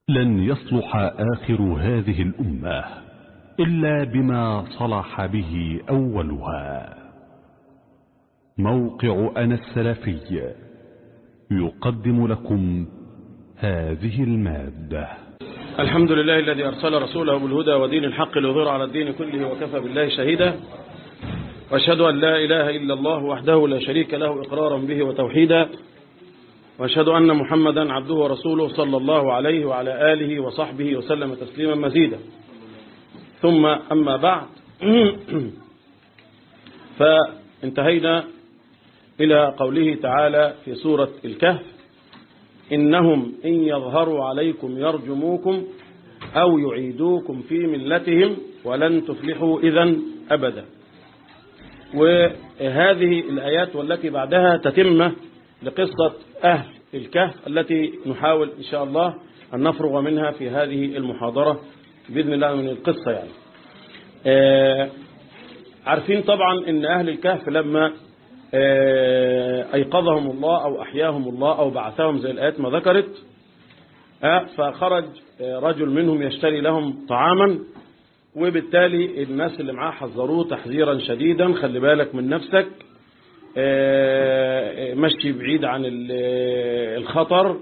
لن يصلح آخر هذه الأمة إلا بما صلح به أولها موقع أنا السلفي يقدم لكم هذه المادة الحمد لله الذي أرسل رسوله بالهدى ودين الحق ليظهر على الدين كله وكفى بالله شهيدا وأشهد أن لا إله إلا الله وحده لا شريك له إقرارا به وتوحيدا وأشهد أن محمدا عبده ورسوله صلى الله عليه وعلى آله وصحبه وسلم تسليما مزيدا ثم أما بعد فانتهينا إلى قوله تعالى في سورة الكهف إنهم إن يظهروا عليكم يرجموكم أو يعيدوكم في ملتهم ولن تفلحوا إذا أبدا وهذه الآيات والتي بعدها تتمة لقصة أهل الكهف التي نحاول إن شاء الله أن نفرغ منها في هذه المحاضرة بإذن الله من القصة يعني آه عارفين طبعا أن أهل الكهف لما آه أيقظهم الله أو أحياهم الله أو بعثهم زي الآيات ما ذكرت آه فخرج رجل منهم يشتري لهم طعاما وبالتالي الناس اللي معاه حذروه تحذيرا شديدا خلي بالك من نفسك مشي بعيد عن الخطر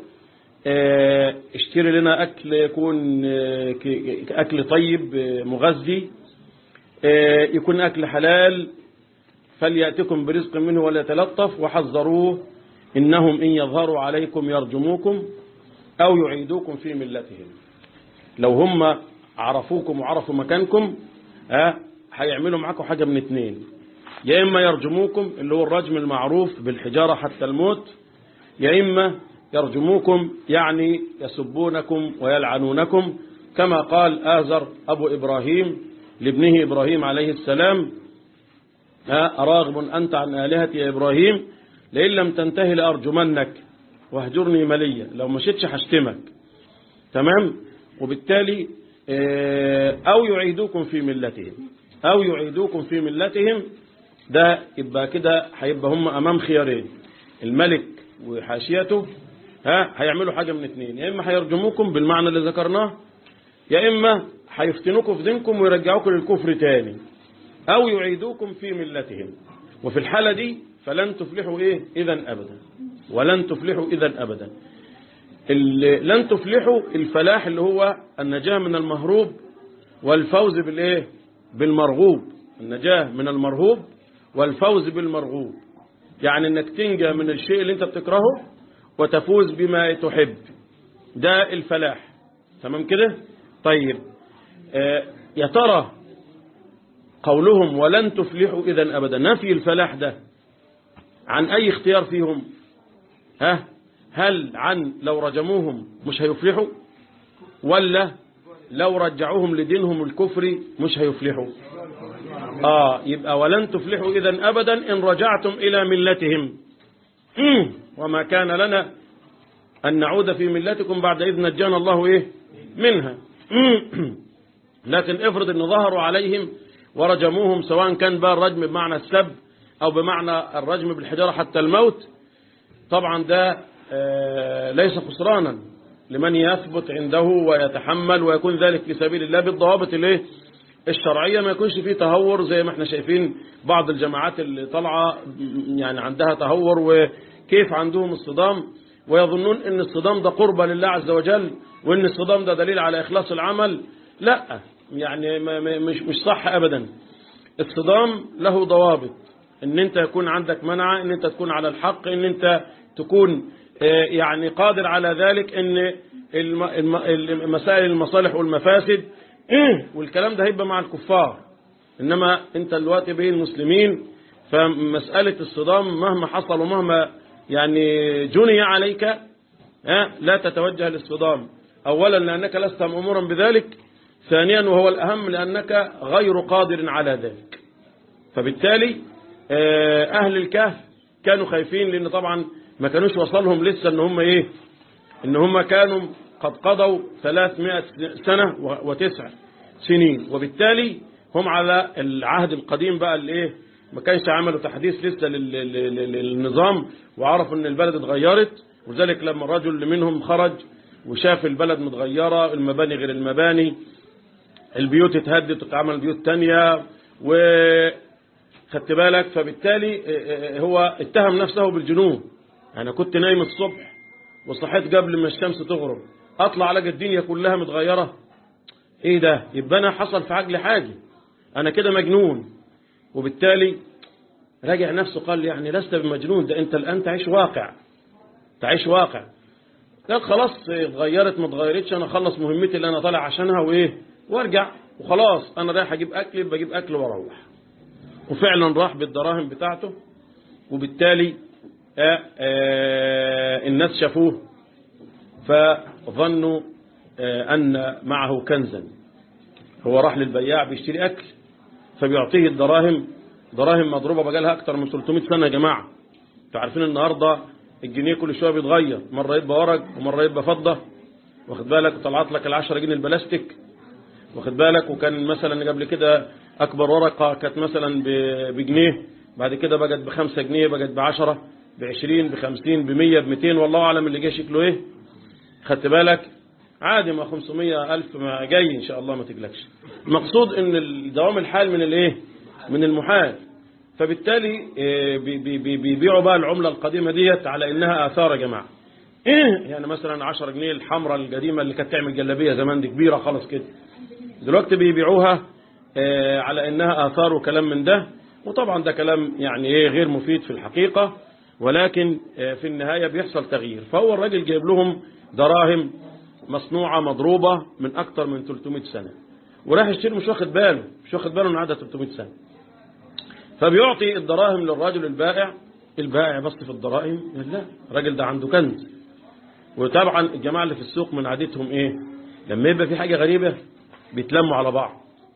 اشتري لنا أكل يكون أكل طيب مغذي يكون أكل حلال فليأتكم برزق منه وليتلطف وحذروه إنهم إن يظهروا عليكم يرجموكم أو يعيدوكم في ملتهم لو هم عرفوكم وعرفوا مكانكم هيعملوا معاكم حاجة من اتنين يا إما يرجموكم اللي هو الرجم المعروف بالحجارة حتى الموت يا إما يرجموكم يعني يسبونكم ويلعنونكم كما قال آزر أبو إبراهيم لابنه إبراهيم عليه السلام أراغب أنت عن آلهتي يا إبراهيم لئن لم تنتهي لأرجمنك واهجرني مليا لو مشيتش هشتمك تمام وبالتالي أو يعيدوكم في ملتهم أو يعيدوكم في ملتهم ده يبقى كده هيبقى هم أمام خيارين الملك وحاشيته ها هيعملوا حاجة من اتنين يا إما هيرجموكم بالمعنى اللي ذكرناه يا إما هيفتنوكم في دينكم ويرجعوكم للكفر تاني أو يعيدوكم في ملتهم وفي الحالة دي فلن تفلحوا إيه إذا أبدا ولن تفلحوا إذا أبدا لن تفلحوا الفلاح اللي هو النجاة من المهروب والفوز بالإيه بالمرغوب النجاة من المرهوب والفوز بالمرغوب يعني انك تنجى من الشيء اللي انت بتكرهه وتفوز بما تحب ده الفلاح تمام كده طيب آه يا ترى قولهم ولن تفلحوا اذا ابدا نفي الفلاح ده عن اي اختيار فيهم ها هل عن لو رجموهم مش هيفلحوا ولا لو رجعوهم لدينهم الكفري مش هيفلحوا آه يبقى ولن تفلحوا إذا أبدا إن رجعتم إلى ملتهم وما كان لنا أن نعود في ملتكم بعد إذ نجانا الله إيه منها لكن افرض أن ظهروا عليهم ورجموهم سواء كان بقى الرجم بمعنى السب أو بمعنى الرجم بالحجارة حتى الموت طبعا ده آه ليس خسرانا لمن يثبت عنده ويتحمل ويكون ذلك في سبيل الله بالضوابط الايه الشرعية ما يكونش فيه تهور زي ما احنا شايفين بعض الجماعات اللي طالعة يعني عندها تهور وكيف عندهم الصدام ويظنون ان الصدام ده قربة لله عز وجل وان الصدام ده دليل على اخلاص العمل لا يعني مش مش صح ابدا الصدام له ضوابط ان انت يكون عندك منع ان انت تكون على الحق ان انت تكون يعني قادر على ذلك ان مسائل المصالح والمفاسد والكلام ده هيبقى مع الكفار إنما أنت دلوقتي بين المسلمين فمسألة الصدام مهما حصل ومهما يعني جني عليك لا تتوجه للصدام أولا لأنك لست مأمورا بذلك ثانيا وهو الأهم لأنك غير قادر على ذلك فبالتالي أهل الكهف كانوا خايفين لأن طبعا ما كانوش وصلهم لسه ان هم ايه ان هم كانوا قد قضوا 300 سنة وتسع سنين وبالتالي هم على العهد القديم بقى اللي ايه ما كانش عملوا تحديث لسه للنظام وعرفوا ان البلد اتغيرت ولذلك لما الرجل منهم خرج وشاف البلد متغيرة المباني غير المباني البيوت اتهدت وتتعمل بيوت تانية وخدت بالك فبالتالي هو اتهم نفسه بالجنون انا كنت نايم الصبح وصحيت قبل ما الشمس تغرب اطلع الاقي الدنيا كلها متغيرة ايه ده يبقى انا حصل في عقلي حاجة انا كده مجنون وبالتالي راجع نفسه قال يعني لست بمجنون ده انت الان تعيش واقع تعيش واقع قال خلاص اتغيرت ما اتغيرتش انا اخلص مهمتي اللي انا طالع عشانها وايه وارجع وخلاص انا رايح اجيب اكل بجيب اكل واروح وفعلا راح بالدراهم بتاعته وبالتالي آآ آآ الناس شافوه فظنوا أن معه كنزا هو راح للبياع بيشتري أكل فبيعطيه الدراهم دراهم مضروبة بقالها أكتر من 300 سنة يا جماعة تعرفين النهاردة الجنيه كل شوية بيتغير مرة يبقى ورق ومرة يبقى فضة واخد بالك وطلعت لك العشرة جنيه البلاستيك واخد بالك وكان مثلا قبل كده أكبر ورقة كانت مثلا بجنيه بعد كده بقت بخمسة جنيه بقت بعشرة بعشرين بخمسين بمية بمتين والله أعلم اللي جاي شكله إيه خدت بالك عادي ما 500 ألف ما جاي إن شاء الله ما تقلقش المقصود إن دوام الحال من الإيه من المحال فبالتالي بيبيعوا بقى العملة القديمة ديت على إنها آثار يا جماعة إيه يعني مثلا 10 جنيه الحمراء القديمة اللي كانت تعمل جلابية زمان دي كبيرة خلاص كده دلوقتي بيبيعوها على إنها آثار وكلام من ده وطبعا ده كلام يعني إيه غير مفيد في الحقيقة ولكن في النهاية بيحصل تغيير فهو الراجل جايب لهم دراهم مصنوعة مضروبة من أكتر من 300 سنة وراح يشتري مش واخد باله مش واخد باله ان عدى 300 سنة فبيعطي الدراهم للراجل البائع البائع بص في الدراهم لا الراجل ده عنده كنز وطبعا الجماعة اللي في السوق من عادتهم ايه لما يبقى في حاجة غريبة بيتلموا على بعض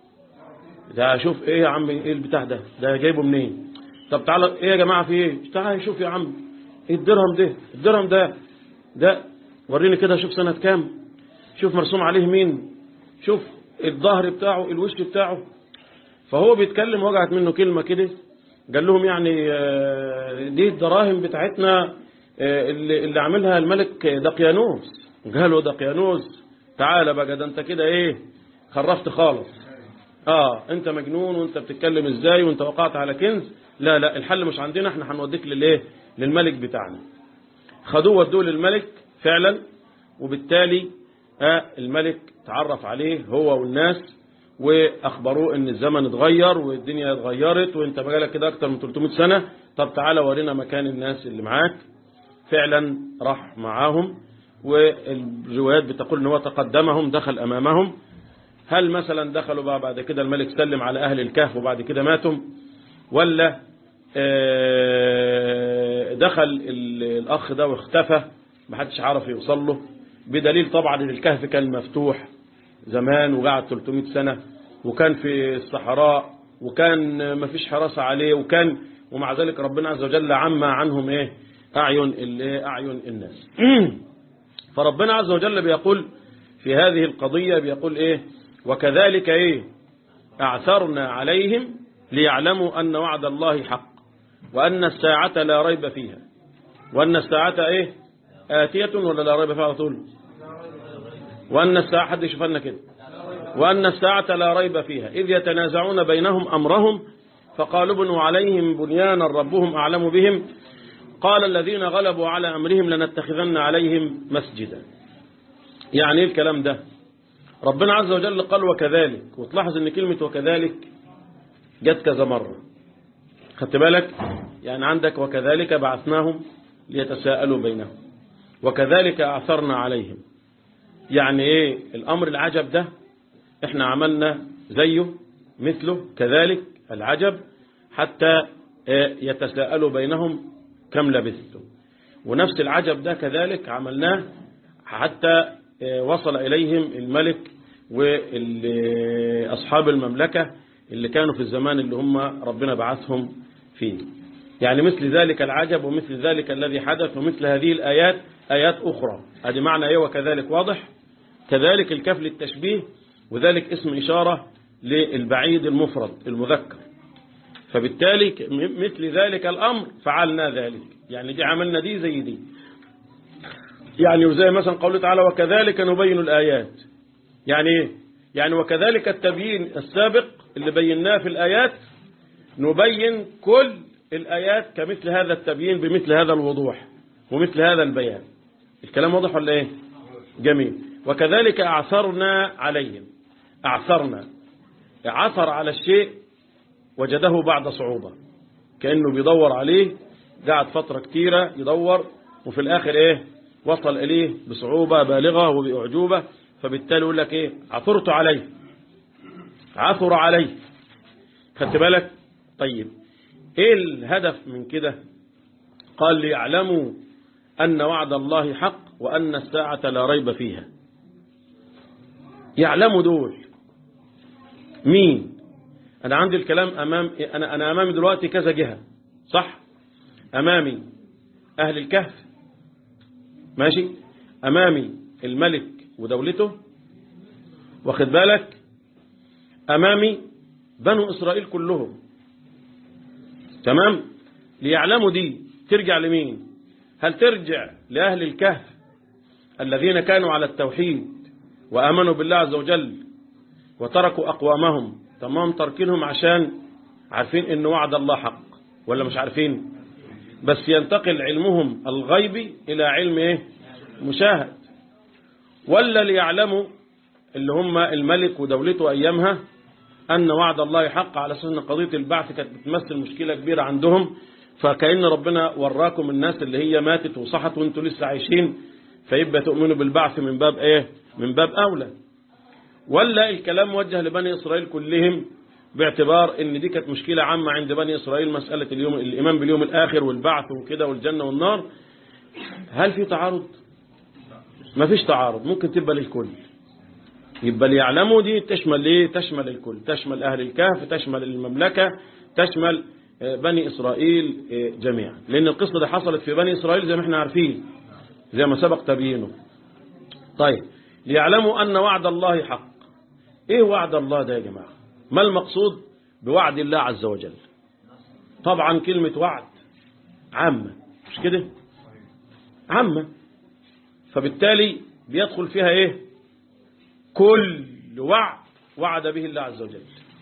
ده شوف ايه يا عم ايه البتاع ده ده جايبه منين طب تعالى ايه يا جماعة في ايه تعالى شوف يا عم ايه الدرهم ده الدرهم ده ده وريني كده شوف سنة كام شوف مرسوم عليه مين شوف الظهر بتاعه الوش بتاعه فهو بيتكلم وجعت منه كلمة كده قال لهم يعني دي الدراهم بتاعتنا اللي, اللي عاملها الملك دقيانوس قالوا دقيانوس تعالى بقى ده انت كده ايه خرفت خالص اه انت مجنون وانت بتتكلم ازاي وانت وقعت على كنز لا لا الحل مش عندنا احنا هنوديك للايه للملك بتاعنا خدوه ودوه للملك فعلا وبالتالي آه الملك تعرف عليه هو والناس واخبروه ان الزمن اتغير والدنيا اتغيرت وانت بقالك كده اكتر من 300 سنة طب تعالى ورينا مكان الناس اللي معاك فعلا راح معاهم والروايات بتقول ان هو تقدمهم دخل امامهم هل مثلا دخلوا بقى بعد كده الملك سلم على اهل الكهف وبعد كده ماتوا ولا دخل الاخ ده واختفى محدش عارف يوصل له بدليل طبعا ان الكهف كان مفتوح زمان وقعد 300 سنة وكان في الصحراء وكان ما فيش حراسة عليه وكان ومع ذلك ربنا عز وجل عمى عنهم ايه اعين اعين الناس فربنا عز وجل بيقول في هذه القضية بيقول ايه وكذلك ايه اعثرنا عليهم ليعلموا ان وعد الله حق وان الساعة لا ريب فيها وان الساعة ايه آتية ولا لا ريب فيها على طول وأن الساعة حد يشوفنا كده وأن الساعة لا ريب فيها إذ يتنازعون بينهم أمرهم فقالوا ابنوا عليهم بنيانا ربهم أعلم بهم قال الذين غلبوا على أمرهم لنتخذن عليهم مسجدا يعني إيه الكلام ده ربنا عز وجل قال وكذلك وتلاحظ ان كلمة وكذلك جت كذا مرة خدت بالك يعني عندك وكذلك بعثناهم ليتساءلوا بينهم وكذلك أعثرنا عليهم يعني ايه الامر العجب ده احنا عملنا زيه مثله كذلك العجب حتى يتساءلوا بينهم كم لبثتم ونفس العجب ده كذلك عملناه حتى وصل إليهم الملك وأصحاب المملكة اللي كانوا في الزمان اللي هم ربنا بعثهم فيه يعني مثل ذلك العجب ومثل ذلك الذي حدث ومثل هذه الآيات آيات أخرى هذه معنى إيه وكذلك واضح كذلك الكف للتشبيه وذلك اسم إشارة للبعيد المفرد المذكر فبالتالي مثل ذلك الأمر فعلنا ذلك يعني دي عملنا دي زي دي يعني وزي مثلا قوله تعالى وكذلك نبين الآيات يعني ايه يعني وكذلك التبيين السابق اللي بيناه في الآيات نبين كل الآيات كمثل هذا التبيين بمثل هذا الوضوح ومثل هذا البيان الكلام واضح ولا ايه جميل وكذلك أعثرنا عليهم أعثرنا عثر على الشيء وجده بعد صعوبة كأنه بيدور عليه قعد فترة كتيرة يدور وفي الآخر إيه وصل إليه بصعوبة بالغة وبأعجوبة فبالتالي يقول لك إيه عثرت عليه عثر عليه خدت بالك طيب إيه الهدف من كده قال ليعلموا أن وعد الله حق وأن الساعة لا ريب فيها يعلموا دول مين أنا عندي الكلام أمام أنا أنا أمامي دلوقتي كذا جهة صح أمامي أهل الكهف ماشي أمامي الملك ودولته واخد بالك أمامي بنو إسرائيل كلهم تمام ليعلموا دي ترجع لمين هل ترجع لأهل الكهف الذين كانوا على التوحيد وآمنوا بالله عز وجل وتركوا أقوامهم تمام تركينهم عشان عارفين ان وعد الله حق ولا مش عارفين بس ينتقل علمهم الغيبي الى علم ايه مشاهد ولا ليعلموا اللي هم الملك ودولته ايامها ان وعد الله حق على اساس ان قضيه البعث كانت بتمثل مشكله كبيره عندهم فكأن ربنا وراكم الناس اللي هي ماتت وصحت وانتوا لسه عايشين فيبقى تؤمنوا بالبعث من باب ايه من باب اولى ولا الكلام موجه لبني إسرائيل كلهم باعتبار ان دي كانت مشكلة عامة عند بني إسرائيل مسألة اليوم الإيمان باليوم الآخر والبعث وكده والجنة والنار هل في تعارض ما فيش تعارض ممكن تبقى للكل يبقى ليعلموا دي تشمل ليه تشمل الكل تشمل أهل الكهف تشمل المملكة تشمل بني إسرائيل جميعا لأن القصة دي حصلت في بني إسرائيل زي ما احنا عارفين زي ما سبق تبيينه طيب ليعلموا أن وعد الله حق ايه وعد الله ده يا جماعة ما المقصود بوعد الله عز وجل طبعا كلمة وعد عامة مش كده عامة فبالتالي بيدخل فيها ايه كل وعد وعد به الله عز وجل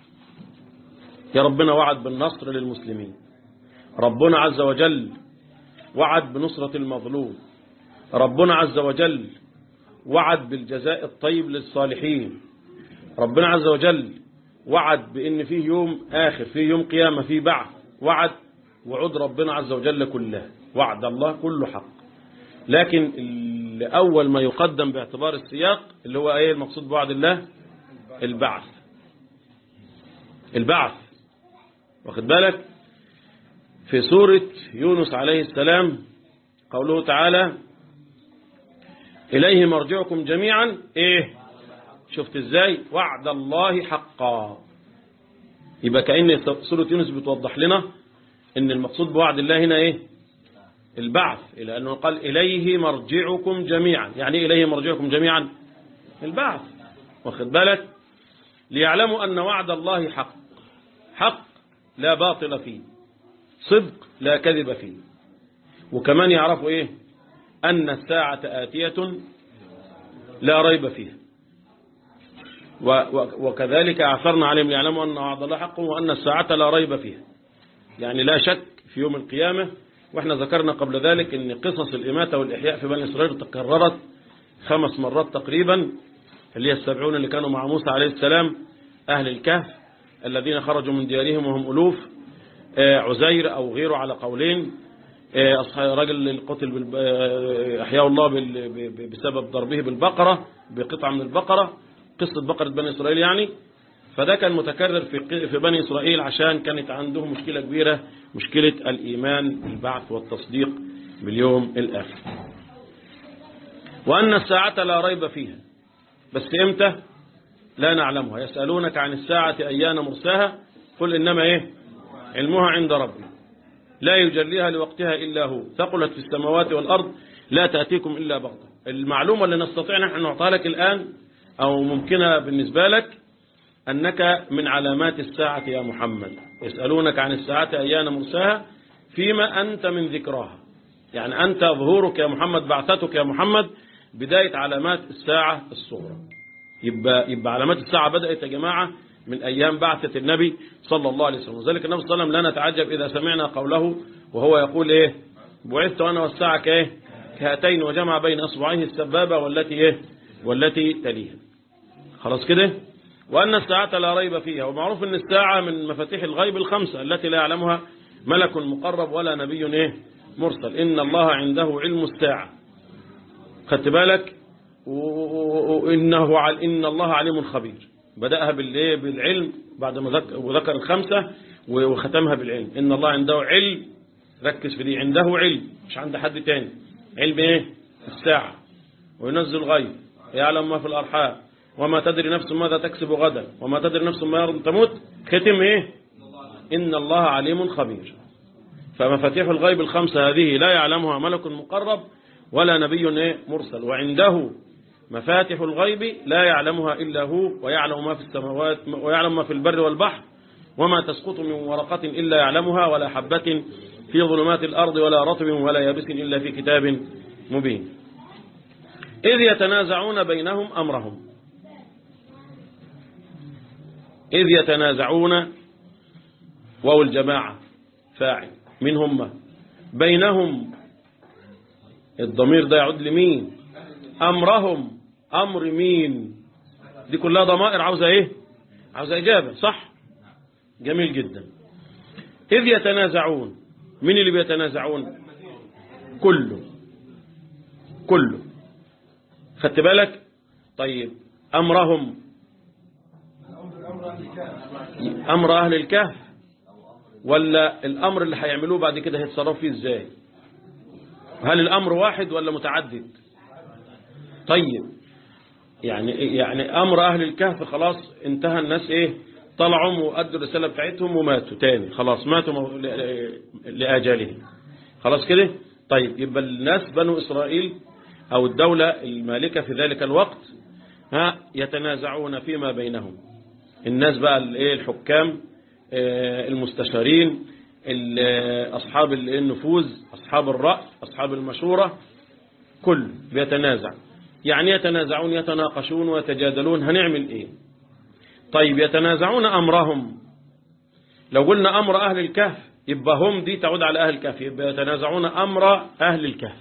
يا ربنا وعد بالنصر للمسلمين ربنا عز وجل وعد بنصرة المظلوم ربنا عز وجل وعد بالجزاء الطيب للصالحين ربنا عز وجل وعد بأن فيه يوم آخر فيه يوم قيامة فيه بعث وعد وعد ربنا عز وجل كلها وعد الله كله حق لكن أول ما يقدم باعتبار السياق اللي هو ايه المقصود بوعد الله البعث البعث واخد بالك في سورة يونس عليه السلام قوله تعالى إليه مرجعكم جميعا إيه شفت إزاي وعد الله حقا يبقى كأن سورة يونس بتوضح لنا إن المقصود بوعد الله هنا إيه البعث إلى أنه قال إليه مرجعكم جميعا يعني إيه إليه مرجعكم جميعا البعث واخد بالك ليعلموا أن وعد الله حق حق لا باطل فيه صدق لا كذب فيه وكمان يعرفوا إيه أن الساعة آتية لا ريب فيها وكذلك أعثرنا عليهم ليعلموا أن وعد الله حق وأن الساعة لا ريب فيها يعني لا شك في يوم القيامة وإحنا ذكرنا قبل ذلك أن قصص الإماتة والإحياء في بني إسرائيل تكررت خمس مرات تقريبا اللي هي السبعون اللي كانوا مع موسى عليه السلام أهل الكهف الذين خرجوا من ديارهم وهم ألوف عزير أو غيره على قولين راجل القتل أحياه الله بسبب ضربه بالبقرة بقطعة من البقرة قصة بقرة بني إسرائيل يعني فده كان متكرر في في بني إسرائيل عشان كانت عندهم مشكلة كبيرة مشكلة الإيمان بالبعث والتصديق باليوم الآخر وأن الساعة لا ريب فيها بس إمتى لا نعلمها يسألونك عن الساعة أيان مرساها قل إنما إيه علمها عند ربي لا يجليها لوقتها إلا هو ثقلت في السماوات والأرض لا تأتيكم إلا بغتة المعلومة اللي نستطيع نحن نعطيها لك الآن أو ممكنة بالنسبة لك أنك من علامات الساعة يا محمد يسألونك عن الساعة أيان مرساها فيما أنت من ذكراها يعني أنت ظهورك يا محمد بعثتك يا محمد بداية علامات الساعة الصغرى يبقى, يبقى علامات الساعة بدأت يا جماعة من أيام بعثة النبي صلى الله عليه وسلم وذلك النبي صلى الله عليه وسلم لا نتعجب إذا سمعنا قوله وهو يقول إيه بعثت أنا والساعة كإيه كهاتين وجمع بين أصبعيه السبابة والتي إيه والتي تليها خلاص كده وأن الساعة لا ريب فيها ومعروف أن الساعة من مفاتيح الغيب الخمسة التي لا يعلمها ملك مقرب ولا نبي إيه مرسل إن الله عنده علم الساعة خدت بالك وإنه إن الله عليم خبير بدأها بالإيه بالعلم بعد ما ذكر وذكر الخمسة وختمها بالعلم إن الله عنده علم ركز في دي عنده علم مش عند حد تاني علم إيه الساعة وينزل غيب يعلم ما في الأرحام وما تدري نفس ماذا تكسب غدا وما تدري نفس ما تموت ختم إيه إن الله عليم خبير فمفاتيح الغيب الخمسة هذه لا يعلمها ملك مقرب ولا نبي إيه مرسل وعنده مفاتح الغيب لا يعلمها إلا هو ويعلم ما في السماوات ويعلم ما في البر والبحر وما تسقط من ورقة إلا يعلمها ولا حبة في ظلمات الأرض ولا رطب ولا يابس إلا في كتاب مبين إذ يتنازعون بينهم أمرهم إذ يتنازعون واو الجماعة فاعل من هم بينهم الضمير ده يعود لمين أمرهم أمر مين دي كلها ضمائر عاوزة إيه عاوزة إجابة صح جميل جدا إذ يتنازعون مين اللي بيتنازعون كله كله خدت بالك طيب أمرهم أمر أهل الكهف ولا الأمر اللي هيعملوه بعد كده هيتصرفوا فيه إزاي هل الأمر واحد ولا متعدد طيب يعني يعني أمر أهل الكهف خلاص انتهى الناس إيه طلعوا وأدوا الرسالة بتاعتهم وماتوا تاني خلاص ماتوا لآجالهم خلاص كده طيب يبقى الناس بنو إسرائيل أو الدولة المالكة في ذلك الوقت ها يتنازعون فيما بينهم الناس بقى الايه الحكام المستشارين أصحاب النفوذ أصحاب الرأي أصحاب المشورة كل بيتنازع يعني يتنازعون يتناقشون ويتجادلون هنعمل ايه طيب يتنازعون أمرهم لو قلنا أمر أهل الكهف يبقى هم دي تعود على أهل الكهف يبقى يتنازعون أمر أهل الكهف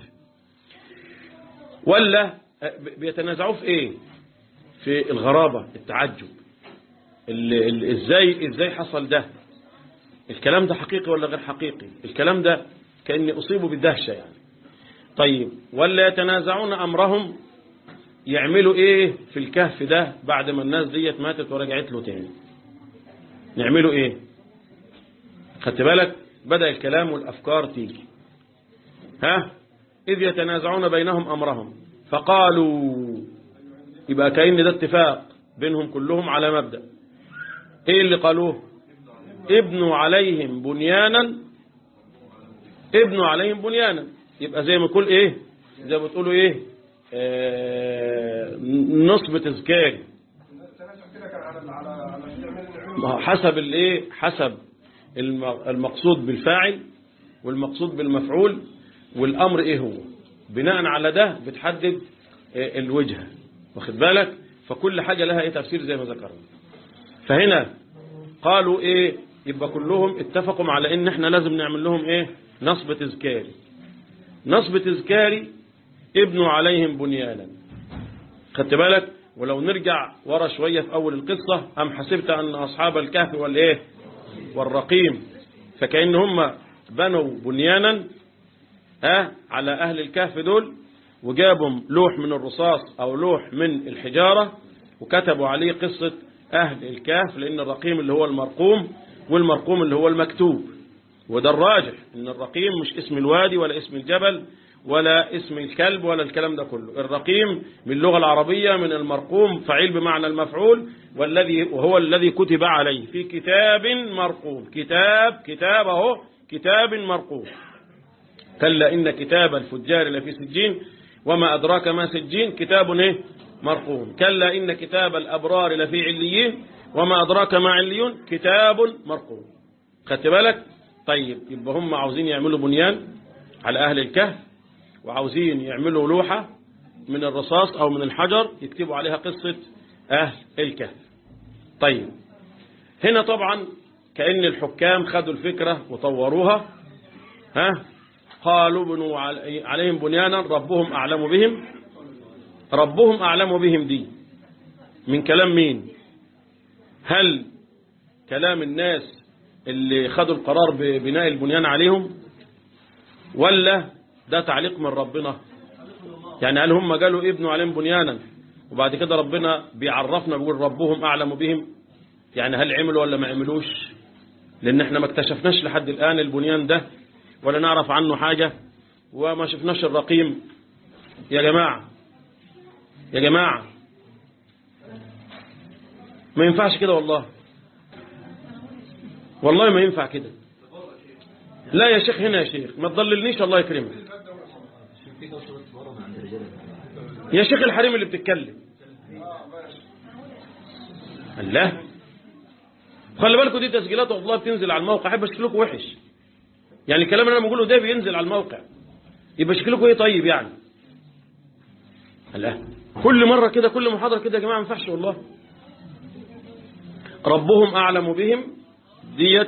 ولا بيتنازعوا في ايه في الغرابة التعجب ال ال ازاي ازاي حصل ده الكلام ده حقيقي ولا غير حقيقي الكلام ده كأني أصيبوا بالدهشة يعني طيب ولا يتنازعون أمرهم يعملوا ايه في الكهف ده بعد ما الناس ديت ماتت ورجعت له تاني نعملوا ايه خدت بالك بدأ الكلام والأفكار تيجي ها إذ يتنازعون بينهم أمرهم فقالوا يبقى كأن ده اتفاق بينهم كلهم على مبدأ ايه اللي قالوه ابنوا عليهم بنيانا ابنوا عليهم بنيانا يبقى زي ما يقول ايه زي ما تقولوا ايه آه نصب تذكاري حسب الايه حسب المقصود بالفاعل والمقصود بالمفعول والامر ايه هو بناء على ده بتحدد الوجهه واخد بالك فكل حاجة لها ايه تفسير زي ما ذكرنا فهنا قالوا ايه يبقى كلهم اتفقوا على ان احنا لازم نعمل لهم ايه نصب تذكاري نصب تذكاري ابنوا عليهم بنيانا خدت بالك ولو نرجع ورا شوية في اول القصة ام حسبت ان اصحاب الكهف والايه والرقيم فكأن هم بنوا بنيانا ها على اهل الكهف دول وجابوا لوح من الرصاص أو لوح من الحجارة وكتبوا عليه قصة أهل الكهف لأن الرقيم اللي هو المرقوم والمرقوم اللي هو المكتوب وده الراجح إن الرقيم مش اسم الوادي ولا اسم الجبل ولا اسم الكلب ولا الكلام ده كله الرقيم من اللغة العربية من المرقوم فعيل بمعنى المفعول والذي وهو الذي كتب عليه في كتاب مرقوم كتاب كتاب اهو كتاب مرقوم كلا إن كتاب الفجار لفي سجين وما أدراك ما سجين كتاب ايه مرقوم كلا إن كتاب الأبرار لفي عليين وما أدراك ما عليون كتاب مرقوم خدت بالك طيب يبقى هم عاوزين يعملوا بنيان على أهل الكهف وعاوزين يعملوا لوحة من الرصاص أو من الحجر يكتبوا عليها قصة أهل الكهف طيب هنا طبعا كأن الحكام خدوا الفكرة وطوروها ها قالوا بنوا عليهم بنيانا ربهم أعلم بهم ربهم أعلم بهم دي من كلام مين هل كلام الناس اللي خدوا القرار ببناء البنيان عليهم ولا ده تعليق من ربنا يعني هل هم قالوا ابنوا عليهم بنيانا وبعد كده ربنا بيعرفنا بيقول ربهم أعلم بهم يعني هل عملوا ولا ما عملوش لأن احنا ما اكتشفناش لحد الآن البنيان ده ولا نعرف عنه حاجة وما شفناش الرقيم يا جماعة يا جماعة ما ينفعش كده والله والله ما ينفع كده لا يا شيخ هنا يا شيخ ما تضللنيش الله يكرمك يا شيخ الحريم اللي بتتكلم الله خلي بالكم دي تسجيلات والله بتنزل على الموقع احب شكلكم وحش يعني الكلام اللي انا بقوله ده بينزل على الموقع يبقى شكلكم ايه طيب يعني الله كل مرة كده كل محاضرة كده يا جماعة ما ينفعش والله ربهم أعلم بهم ديت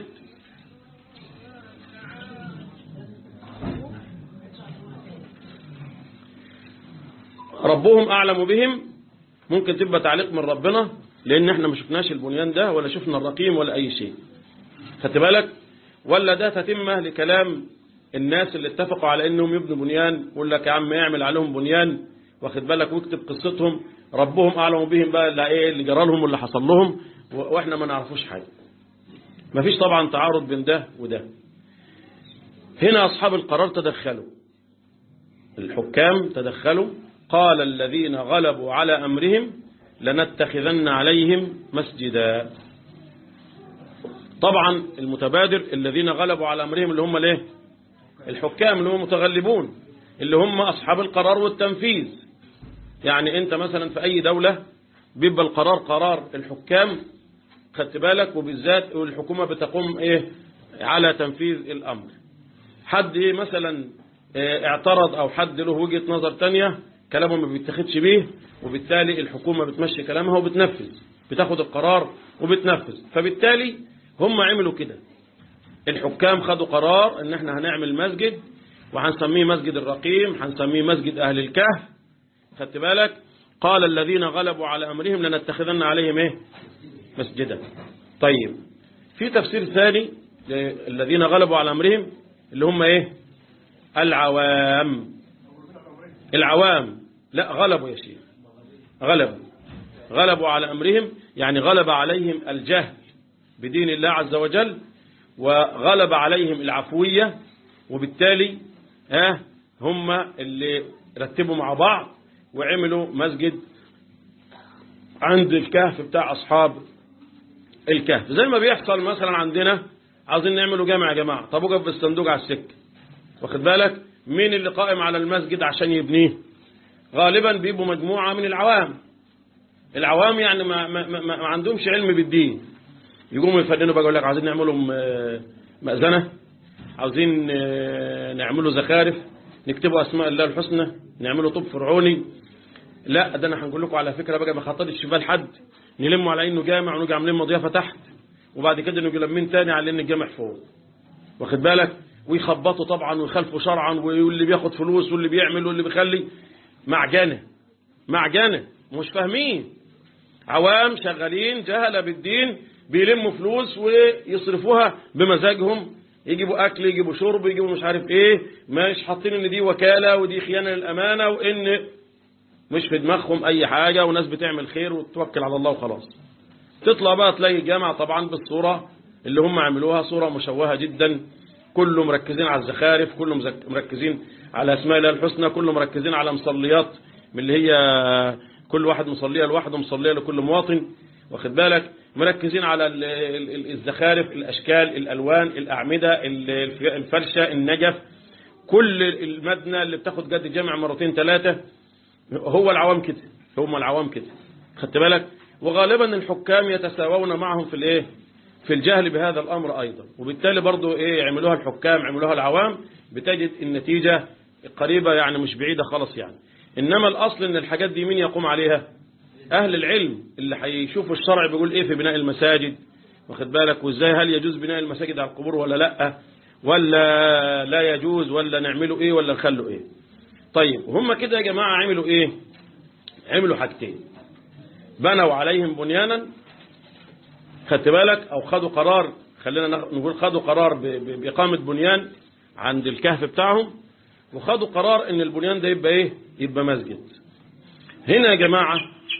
ربهم أعلم بهم ممكن تبقى تعليق من ربنا لأن احنا ما شفناش البنيان ده ولا شفنا الرقيم ولا أي شيء خدت بالك ولا ده تتمة لكلام الناس اللي اتفقوا على انهم يبنوا بنيان يقول لك يا عم اعمل عليهم بنيان واخد بالك واكتب قصتهم ربهم اعلم بهم بقى اللي ايه اللي جرى لهم واللي حصل لهم واحنا ما نعرفوش حاجه مفيش طبعا تعارض بين ده وده هنا اصحاب القرار تدخلوا الحكام تدخلوا قال الذين غلبوا على امرهم لنتخذن عليهم مسجدا طبعا المتبادر الذين غلبوا على امرهم اللي هم الايه الحكام اللي هم متغلبون اللي هم اصحاب القرار والتنفيذ يعني انت مثلا في اي دولة بيبقى القرار قرار الحكام خدت بالك وبالذات الحكومة بتقوم ايه على تنفيذ الامر حد ايه مثلا اه اعترض او حد له وجهة نظر تانية كلامه ما بيتخدش بيه وبالتالي الحكومة بتمشي كلامها وبتنفذ بتاخد القرار وبتنفذ فبالتالي هم عملوا كده الحكام خدوا قرار ان احنا هنعمل مسجد وهنسميه مسجد الرقيم هنسميه مسجد اهل الكهف خدت بالك قال الذين غلبوا على امرهم لنتخذن عليهم ايه مسجدا طيب في تفسير ثاني الذين غلبوا على امرهم اللي هم ايه العوام العوام لا غلبوا يا شيخ غلبوا غلبوا على امرهم يعني غلب عليهم الجهل بدين الله عز وجل وغلب عليهم العفوية وبالتالي ها هم اللي رتبوا مع بعض وعملوا مسجد عند الكهف بتاع أصحاب الكهف زي ما بيحصل مثلا عندنا عاوزين نعملوا جامع يا جماعة طب وقف بالصندوق على السكة واخد بالك مين اللي قائم على المسجد عشان يبنيه غالبا بيبقوا مجموعة من العوام العوام يعني ما, ما, ما, ما عندهمش علم بالدين يقوموا يفننوا بقى يقول لك عاوزين نعملوا مأذنة عاوزين نعملوا زخارف نكتبوا أسماء الله الحسنى نعملوا طب فرعوني لا ده انا هنقول لكم على فكرة بقى ما خطرش بال حد نلموا على انه جامع ونجي عاملين مضيافة تحت وبعد كده نجي لمين تاني على ان الجامع فوق واخد بالك ويخبطوا طبعا ويخالفوا شرعا واللي بياخد فلوس واللي بيعمل واللي بيخلي معجنة معجنة مش فاهمين عوام شغالين جهلة بالدين بيلموا فلوس ويصرفوها بمزاجهم يجيبوا اكل يجيبوا شرب يجيبوا مش عارف ايه مش حاطين ان دي وكالة ودي خيانة للامانة وان مش في دماغهم اي حاجة وناس بتعمل خير وتتوكل على الله وخلاص تطلع بقى تلاقي الجامعة طبعا بالصورة اللي هم عملوها صورة مشوهة جدا كله مركزين على الزخارف كله مركزين على اسماء الله الحسنى كله مركزين على مصليات من اللي هي كل واحد مصلية لوحده مصلية لكل مواطن واخد بالك مركزين على الزخارف الأشكال الألوان الأعمدة الفرشة النجف كل المبنى اللي بتاخد جد جامع مرتين ثلاثة هو العوام كده هم العوام كده خدت بالك وغالبا الحكام يتساوون معهم في الايه في الجهل بهذا الأمر أيضا وبالتالي برضو إيه عملوها الحكام عملوها العوام بتجد النتيجة قريبة يعني مش بعيدة خالص يعني إنما الأصل إن الحاجات دي مين يقوم عليها أهل العلم اللي هيشوفوا الشرع بيقول إيه في بناء المساجد واخد بالك وإزاي هل يجوز بناء المساجد على القبور ولا لأ ولا لا يجوز ولا نعمله إيه ولا نخلوا إيه طيب هم كده يا جماعة عملوا إيه عملوا حاجتين بنوا عليهم بنيانا خدت بالك أو خدوا قرار خلينا نقول خدوا قرار بإقامة بنيان عند الكهف بتاعهم وخدوا قرار ان البنيان ده يبقى ايه يبقى مسجد هنا يا جماعة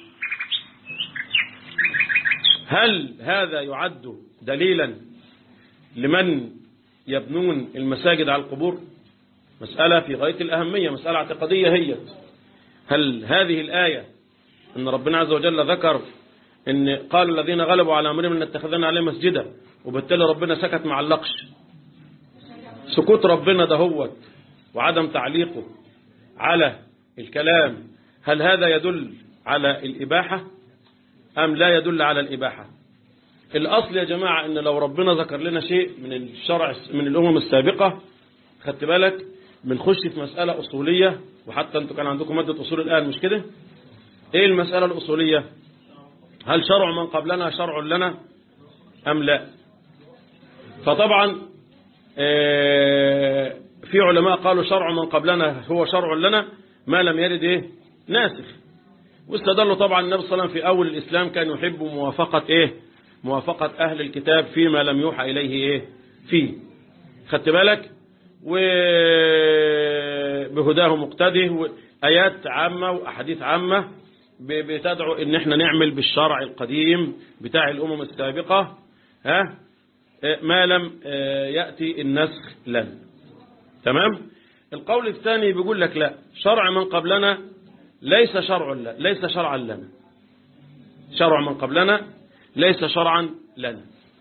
هل هذا يعد دليلا لمن يبنون المساجد على القبور مسألة في غاية الأهمية مسألة اعتقادية هي هل هذه الآية ان ربنا عز وجل ذكر ان قال الذين غلبوا على امرهم ان اتخذنا عليه مسجدا وبالتالي ربنا سكت مع اللقش سكوت ربنا دهوت وعدم تعليقه على الكلام هل هذا يدل على الإباحة أم لا يدل على الإباحة الأصل يا جماعة أن لو ربنا ذكر لنا شيء من الشرع من الأمم السابقة خدت بالك بنخش في مسألة أصولية وحتى أنتوا كان عندكم مادة أصول الآن مش كده إيه المسألة الأصولية هل شرع من قبلنا شرع لنا أم لا فطبعا في علماء قالوا شرع من قبلنا هو شرع لنا ما لم يرد ايه ناسخ واستدلوا طبعا النبي صلى الله عليه وسلم في اول الاسلام كان يحب موافقة ايه موافقة اهل الكتاب فيما لم يوحى اليه ايه فيه خدت بالك وبهداه مقتده ايات عامة واحاديث عامة بتدعو ان احنا نعمل بالشرع القديم بتاع الامم السابقة ها ما لم يأتي النسخ لنا تمام القول الثاني بيقول لك لا شرع من قبلنا ليس شرع لا ليس شرعا لنا شرع من قبلنا ليس شرعا لنا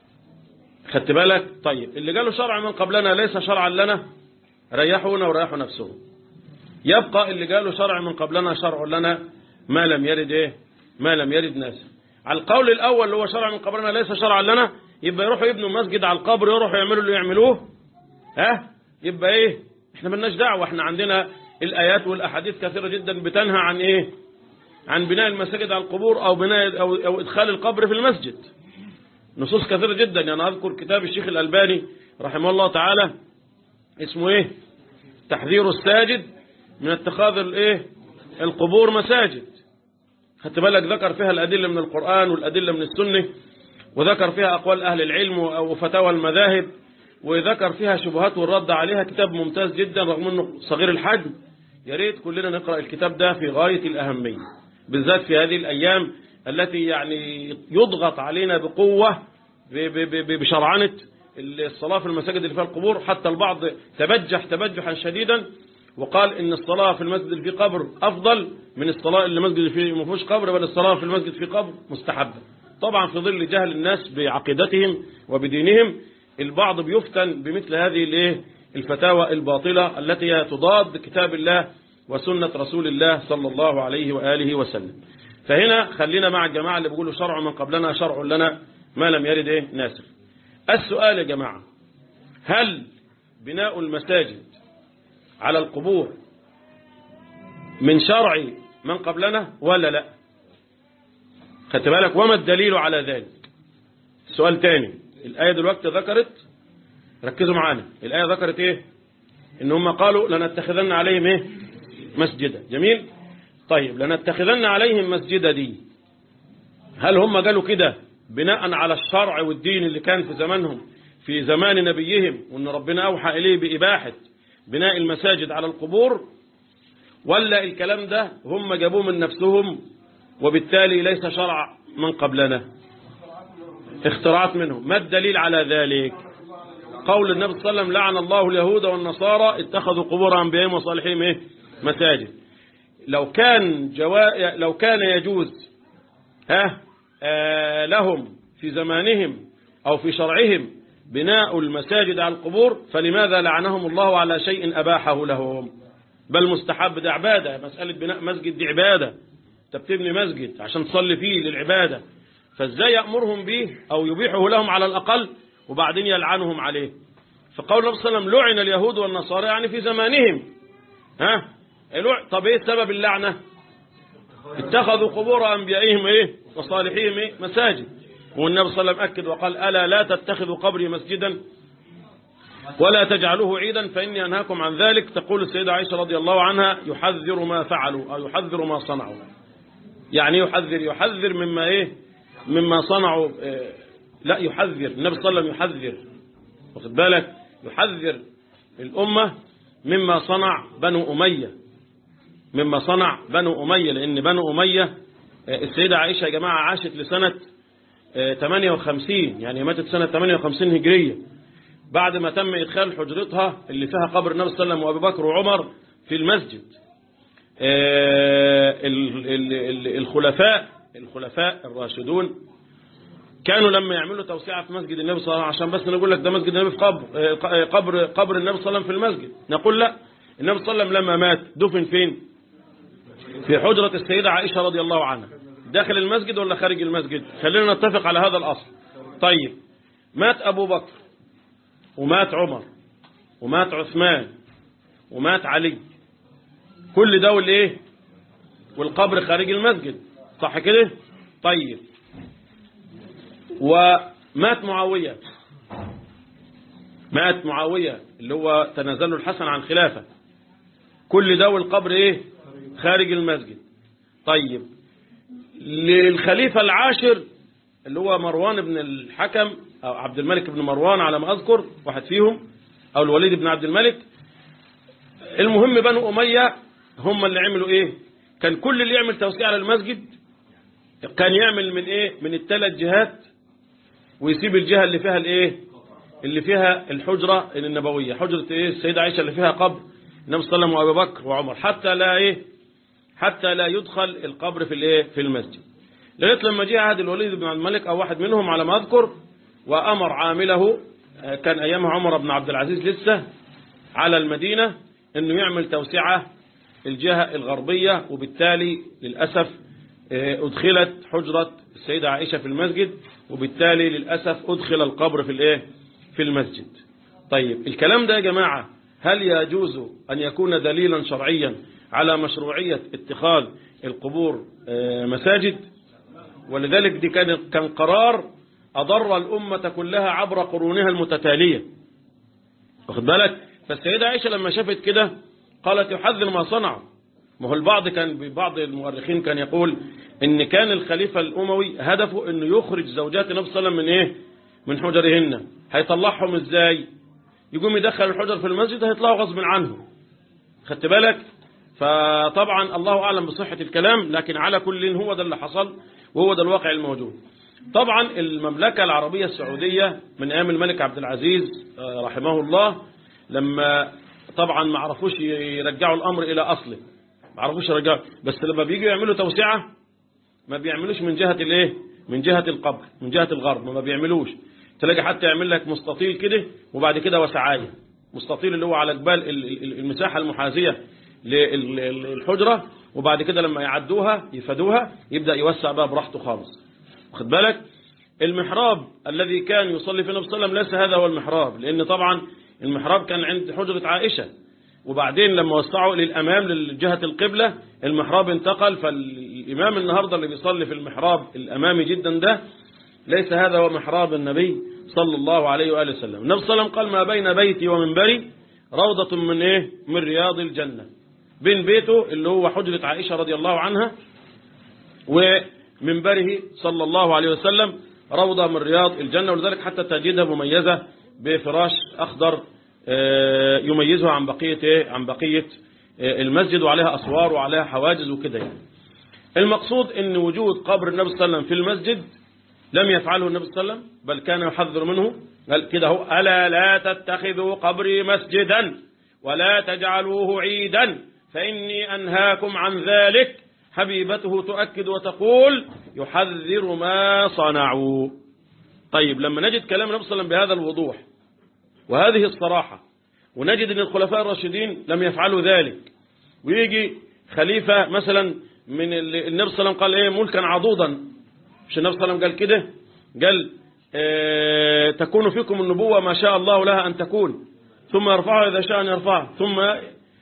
خدت بالك طيب اللي قالوا شرع من قبلنا ليس شرعا لنا ريحونا وريحوا نفسهم يبقى اللي قالوا شرع من قبلنا شرع لنا ما لم يرد ايه ما لم يرد ناس على القول الاول اللي هو شرع من قبلنا ليس شرعا لنا يبقى يروحوا يبنوا مسجد على القبر يروحوا يعملوا اللي يعملوه ها يبقى ايه احنا ملناش دعوه احنا عندنا الايات والاحاديث كثيره جدا بتنهى عن ايه عن بناء المساجد على القبور او بناء او, أو ادخال القبر في المسجد نصوص كثيره جدا يعني اذكر كتاب الشيخ الالباني رحمه الله تعالى اسمه ايه تحذير الساجد من اتخاذ الايه القبور مساجد خدت بالك ذكر فيها الادله من القران والادله من السنه وذكر فيها أقوال أهل العلم وفتاوى المذاهب وذكر فيها شبهات والرد عليها كتاب ممتاز جدا رغم أنه صغير الحجم يا ريت كلنا نقرأ الكتاب ده في غاية الأهمية بالذات في هذه الأيام التي يعني يضغط علينا بقوة بشرعنة الصلاة في المساجد اللي فيها القبور حتى البعض تبجح تبجحا شديدا وقال ان الصلاة في المسجد اللي فيه قبر أفضل من الصلاة اللي المسجد اللي فيه ما فيهوش قبر بل الصلاة في المسجد فيه قبر مستحبة طبعا في ظل جهل الناس بعقيدتهم وبدينهم البعض بيفتن بمثل هذه الايه الفتاوى الباطلة التي تضاد كتاب الله وسنة رسول الله صلى الله عليه وآله وسلم فهنا خلينا مع الجماعة اللي بيقولوا شرع من قبلنا شرع لنا ما لم يرد ايه ناسخ السؤال يا جماعة هل بناء المساجد على القبور من شرع من قبلنا ولا لا خدت بالك وما الدليل على ذلك سؤال تاني الآية دلوقتي ذكرت ركزوا معانا الآية ذكرت ايه ان هم قالوا لنتخذن عليهم ايه مسجدا جميل طيب لنتخذن عليهم مسجدا دي هل هم قالوا كده بناء على الشرع والدين اللي كان في زمانهم في زمان نبيهم وان ربنا اوحى اليه بإباحة بناء المساجد على القبور ولا الكلام ده هم جابوه من نفسهم وبالتالي ليس شرع من قبلنا اختراعات منهم ما الدليل على ذلك قول النبي صلى الله عليه وسلم لعن الله اليهود والنصارى اتخذوا قبور انبيائهم وصالحين ايه مساجد لو كان جوا... لو كان يجوز ها آه لهم في زمانهم او في شرعهم بناء المساجد على القبور فلماذا لعنهم الله على شيء اباحه لهم بل مستحب ده عباده مساله بناء مسجد دي عباده انت بتبني مسجد عشان تصلي فيه للعباده فازاي يامرهم به او يبيحه لهم على الاقل وبعدين يلعنهم عليه فقول النبي صلى الله عليه وسلم لعن اليهود والنصارى يعني في زمانهم ها الوع- طب ايه سبب اللعنة اتخذوا قبور انبيائهم ايه وصالحيهم ايه مساجد والنبي صلى الله عليه وسلم اكد وقال الا لا تتخذوا قبري مسجدا ولا تجعلوه عيدا فاني انهاكم عن ذلك تقول السيده عائشه رضي الله عنها يحذر ما فعلوا او يحذر ما صنعوا يعني يحذر يحذر مما ايه مما صنعوا إيه لا يحذر النبي صلى الله عليه وسلم يحذر واخد بالك يحذر الامه مما صنع بنو اميه مما صنع بنو أمية لأن بنو أمية آه، السيدة عائشة يا جماعة عاشت لسنة آه، 58 يعني ماتت سنة 58 هجرية بعد ما تم إدخال حجرتها اللي فيها قبر النبي صلى الله عليه وسلم وأبي بكر وعمر في المسجد آه، ال- ال- ال- الخلفاء الخلفاء الراشدون كانوا لما يعملوا توسعة في مسجد النبي صلى الله عليه وسلم عشان بس نقول لك ده مسجد النبي في قبر آه، ق- آه، قبر قبر النبي صلى الله عليه وسلم في المسجد نقول لا النبي صلى الله عليه وسلم لما مات دفن فين في حجرة السيدة عائشة رضي الله عنها داخل المسجد ولا خارج المسجد خلينا نتفق على هذا الأصل طيب مات أبو بكر ومات عمر ومات عثمان ومات علي كل ده والإيه والقبر خارج المسجد صح كده طيب ومات معاوية مات معاوية اللي هو تنازل الحسن عن خلافة كل ده والقبر ايه خارج المسجد طيب للخليفة العاشر اللي هو مروان بن الحكم أو عبد الملك بن مروان على ما أذكر واحد فيهم أو الوليد بن عبد الملك المهم بنو أمية هم اللي عملوا إيه كان كل اللي يعمل توسيع على المسجد كان يعمل من إيه من الثلاث جهات ويسيب الجهة اللي فيها الإيه اللي فيها الحجرة النبوية حجرة إيه السيدة عائشة اللي فيها قبر النبي صلى الله عليه وسلم وأبي بكر وعمر حتى لا إيه حتى لا يدخل القبر في الايه في المسجد لغايه لما جاء عهد الوليد بن عبد الملك او واحد منهم على ما اذكر وامر عامله آه، كان ايامها عمر بن عبد العزيز لسه على المدينه انه يعمل توسعه الجهه الغربيه وبالتالي للاسف آه، ادخلت حجره السيده عائشه في المسجد وبالتالي للاسف ادخل القبر في الايه في المسجد طيب الكلام ده يا جماعه هل يجوز ان يكون دليلا شرعيا على مشروعية اتخاذ القبور آه، مساجد ولذلك دي كان كان قرار أضر الأمة كلها عبر قرونها المتتالية واخد بالك فالسيدة عائشة لما شافت كده قالت يحذر ما صنعوا ما هو البعض كان بعض المؤرخين كان يقول ان كان الخليفة الأموي هدفه انه يخرج زوجات النبي صلى الله عليه وسلم من ايه من حجرهن هيطلعهم ازاي يقوم يدخل الحجر في المسجد هيطلعوا غصب عنهم خدت بالك فطبعا الله أعلم بصحة الكلام لكن على كل هو ده اللي حصل وهو ده الواقع الموجود طبعا المملكة العربية السعودية من أيام الملك عبد العزيز آه، رحمه الله لما طبعا ما عرفوش يرجعوا الأمر إلى أصله ما عرفوش يرجعوا بس لما بيجوا يعملوا توسعة ما بيعملوش من جهة الايه من جهة القبر من جهة الغرب ما بيعملوش تلاقي حتى يعمل لك مستطيل كده وبعد كده وسعاية مستطيل اللي هو على جبال ال- ال- المساحة المحاذية للحجرة وبعد كده لما يعدوها يفادوها يبدأ يوسع بقى براحته خالص واخد بالك المحراب الذي كان يصلي فيه النبي صلى الله عليه وسلم ليس هذا هو المحراب لأن طبعا المحراب كان عند حجرة عائشة وبعدين لما وسعوا للأمام لجهة القبلة المحراب انتقل فالإمام النهاردة اللي بيصلي في المحراب الأمامي جدا ده ليس هذا هو محراب النبي صلى الله عليه وآله وسلم النبي صلى الله عليه وسلم قال ما بين بيتي ومنبري روضة من إيه من رياض الجنة بين بيته اللي هو حجرة عائشة رضي الله عنها ومنبره صلى الله عليه وسلم روضة من رياض الجنة ولذلك حتى تجدها مميزة بفراش أخضر آه، يميزها عن بقية إيه؟ عن بقية آه، المسجد وعليها أسوار وعليها حواجز وكده يعني المقصود ان وجود قبر النبي صلى الله عليه وسلم في المسجد لم يفعله النبي صلى الله عليه وسلم بل كان يحذر منه قال كده هو ألا لا تتخذوا قبري مسجدا ولا تجعلوه عيدا فإني أنهاكم عن ذلك حبيبته تؤكد وتقول يحذر ما صنعوا طيب لما نجد كلام النبي صلى الله عليه وسلم بهذا الوضوح وهذه الصراحة ونجد أن الخلفاء الراشدين لم يفعلوا ذلك ويجي خليفة مثلا من ال- النبي صلى الله عليه وسلم قال ايه ملكا عضوضا مش النبي صلى الله عليه وسلم قال كده قال اه تكون فيكم النبوة ما شاء الله لها أن تكون ثم يرفعها إذا شاء أن يرفعها ثم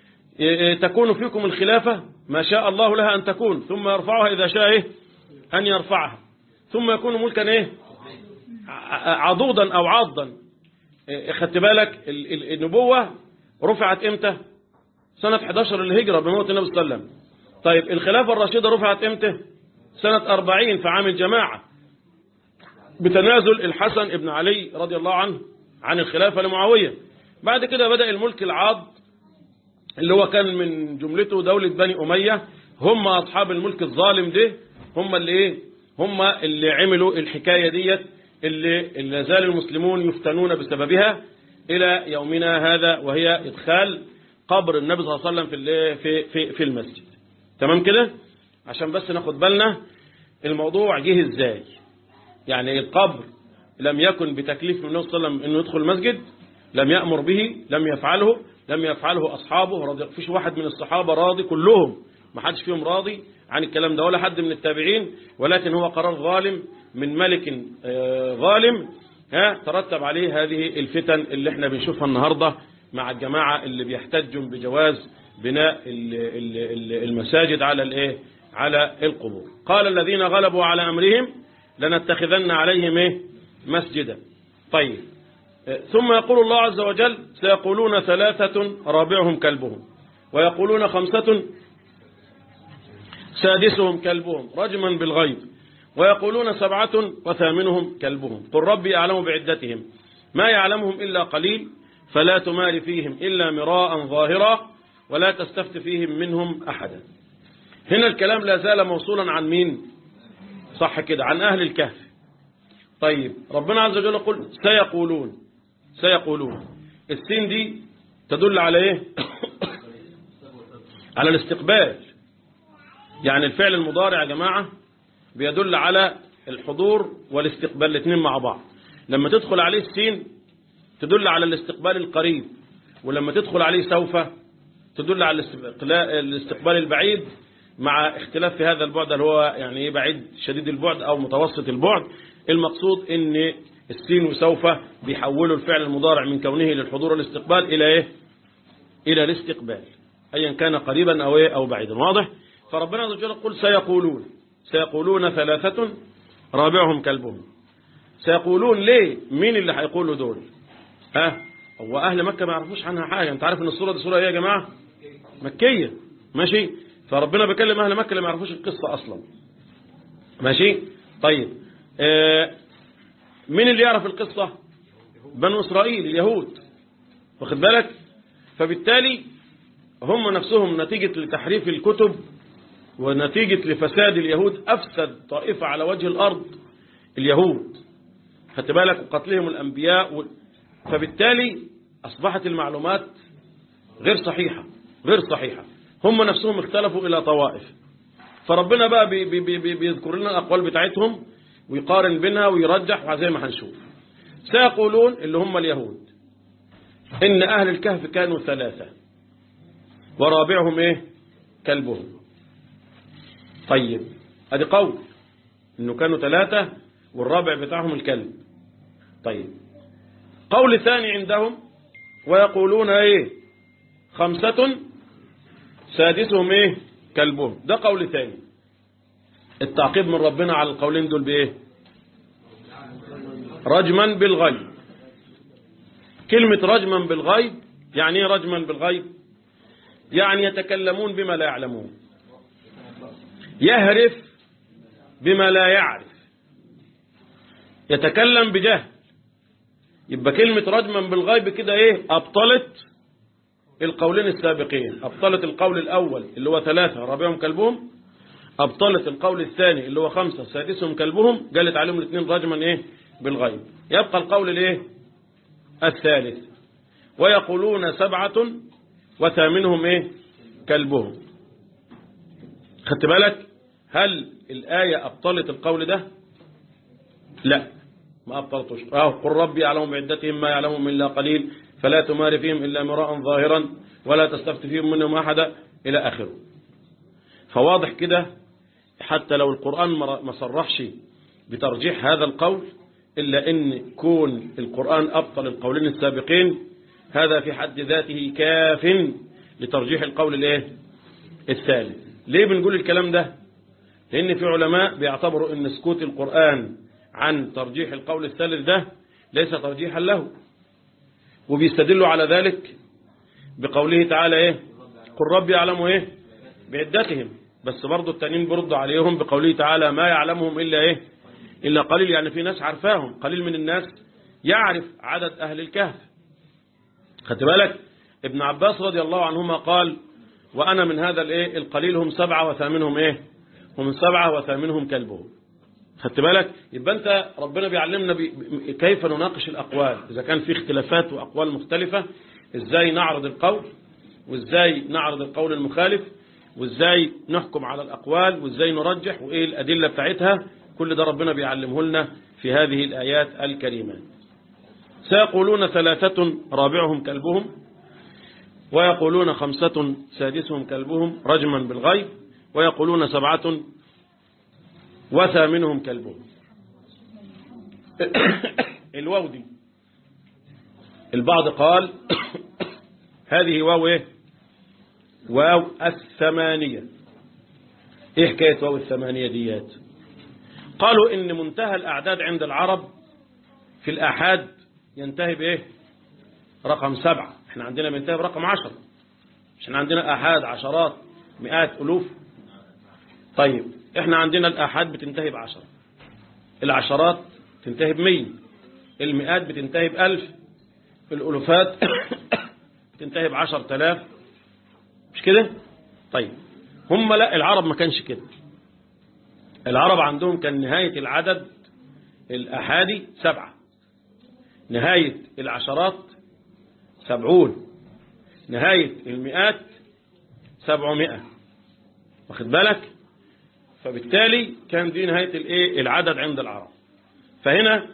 تكون فيكم الخلافة ما شاء الله لها أن تكون ثم يرفعها إذا شاء إيه أن يرفعها ثم يكون ملكا إيه عضوضا أو عاضا خدت بالك النبوة رفعت إمتى سنة 11 للهجرة بموت النبي صلى الله عليه وسلم طيب الخلافة الراشدة رفعت إمتى سنة 40 في عام الجماعة بتنازل الحسن ابن علي رضي الله عنه عن الخلافة لمعاوية بعد كده بدأ الملك العاض اللي هو كان من جملته دولة بني أمية هم أصحاب الملك الظالم ده هم اللي إيه هم اللي عملوا الحكاية ديت اللي, اللي زال المسلمون يفتنون بسببها إلى يومنا هذا وهي إدخال قبر النبي صلى الله عليه وسلم في في في, في المسجد تمام كده عشان بس ناخد بالنا الموضوع جه ازاي يعني القبر لم يكن بتكليف من النبي صلى الله عليه وسلم انه يدخل المسجد لم يأمر به لم يفعله لم يفعله أصحابه رضي فيش واحد من الصحابة راضي كلهم ما حدش فيهم راضي عن الكلام ده ولا حد من التابعين ولكن هو قرار ظالم من ملك ظالم ها ترتب عليه هذه الفتن اللي احنا بنشوفها النهاردة مع الجماعة اللي بيحتجوا بجواز بناء المساجد على الايه على القبور قال الذين غلبوا على أمرهم لنتخذن عليهم ايه مسجدا طيب ثم يقول الله عز وجل سيقولون ثلاثة رابعهم كلبهم ويقولون خمسة سادسهم كلبهم رجما بالغيب ويقولون سبعة وثامنهم كلبهم قل ربي أعلم بعدتهم ما يعلمهم إلا قليل فلا تمار فيهم إلا مراء ظاهرا ولا تستفت فيهم منهم أحدا هنا الكلام لا زال موصولا عن مين صح كده عن أهل الكهف طيب ربنا عز وجل يقول سيقولون سيقولون السين دي تدل على ايه على الاستقبال يعني الفعل المضارع يا جماعة بيدل على الحضور والاستقبال الاثنين مع بعض لما تدخل عليه السين تدل على الاستقبال القريب ولما تدخل عليه سوف تدل على الاستقبال البعيد مع اختلاف في هذا البعد اللي هو يعني ايه بعيد شديد البعد او متوسط البعد المقصود ان السين وسوف بيحولوا الفعل المضارع من كونه للحضور والاستقبال الى ايه الى الاستقبال ايا كان قريبا او ايه او بعيدا واضح فربنا عز وجل يقول سيقولون سيقولون ثلاثة رابعهم كلبهم سيقولون ليه مين اللي هيقولوا دول ها هو اهل مكة ما يعرفوش عنها حاجة انت عارف ان الصورة دي صورة ايه يا جماعة مكية ماشي فربنا بيكلم اهل مكة اللي ما يعرفوش القصة اصلا ماشي طيب آه مين اللي يعرف القصة بنو إسرائيل اليهود واخد بالك فبالتالي هم نفسهم نتيجة لتحريف الكتب ونتيجة لفساد اليهود أفسد طائفة على وجه الأرض اليهود خدت بالك وقتلهم الأنبياء و... فبالتالي أصبحت المعلومات غير صحيحة غير صحيحة هم نفسهم اختلفوا إلى طوائف فربنا بقى بي بي بي بيذكر لنا الأقوال بتاعتهم ويقارن بينها ويرجح زي ما هنشوف سيقولون اللي هم اليهود إن أهل الكهف كانوا ثلاثة ورابعهم إيه كلبهم طيب ادي قول إنه كانوا ثلاثة والرابع بتاعهم الكلب طيب قول ثاني عندهم ويقولون إيه خمسة سادسهم إيه كلبهم ده قول ثاني التعقيب من ربنا على القولين دول بإيه رجما بالغيب كلمة رجما بالغيب يعني ايه رجما بالغيب يعني يتكلمون بما لا يعلمون يهرف بما لا يعرف يتكلم بجهل يبقى كلمة رجما بالغيب كده ايه ابطلت القولين السابقين ابطلت القول الاول اللي هو ثلاثة رابعهم كلبهم ابطلت القول الثاني اللي هو خمسة سادسهم كلبهم قالت عليهم الاثنين رجما ايه بالغيب يبقى القول الايه الثالث ويقولون سبعة وثامنهم ايه كلبهم خدت بالك هل الآية أبطلت القول ده لا ما أبطلتوش اه قل ربي يعلم بعدتهم ما يعلمهم إلا قليل فلا تمار فيهم إلا مراء ظاهرا ولا تستفت فيهم منهم أحدا إلى آخره فواضح كده حتى لو القرآن ما صرحش بترجيح هذا القول إلا أن كون القرآن أبطل القولين السابقين هذا في حد ذاته كاف لترجيح القول الايه الثالث ليه بنقول الكلام ده لان في علماء بيعتبروا ان سكوت القرآن عن ترجيح القول الثالث ده ليس ترجيحا له وبيستدلوا على ذلك بقوله تعالى ايه قل ربي يعلم ايه بعدتهم بس برضو التانيين بيردوا عليهم بقوله تعالى ما يعلمهم الا ايه الا قليل يعني في ناس عارفاهم قليل من الناس يعرف عدد اهل الكهف خدت بالك ابن عباس رضي الله عنهما قال وانا من هذا الايه القليل هم سبعة وثامنهم ايه هم سبعة وثامنهم كلبهم خدت بالك يبقى انت ربنا بيعلمنا بي كيف نناقش الاقوال اذا كان في اختلافات واقوال مختلفة ازاي نعرض القول وازاي نعرض القول المخالف وازاي نحكم على الاقوال وازاي نرجح وايه الادله بتاعتها كل ده ربنا بيعلمه لنا في هذه الايات الكريمات سيقولون ثلاثة رابعهم كلبهم ويقولون خمسة سادسهم كلبهم رجما بالغيب ويقولون سبعة وثامنهم كلبهم الواو دي البعض قال هذه واو ايه واو الثمانية ايه حكاية واو الثمانية ديات قالوا ان منتهى الاعداد عند العرب في الاحاد ينتهي بايه رقم سبعة احنا عندنا بينتهي برقم عشر احنا عندنا احاد عشرات مئات الوف طيب احنا عندنا الاحاد بتنتهي بعشرة العشرات تنتهي بمية المئات بتنتهي بألف الألوفات تنتهي بعشر تلاف مش كده طيب هم لا العرب ما كانش كده العرب عندهم كان نهاية العدد الأحادي سبعة نهاية العشرات سبعون نهاية المئات سبعمائة واخد بالك فبالتالي كان دي نهاية الايه العدد عند العرب فهنا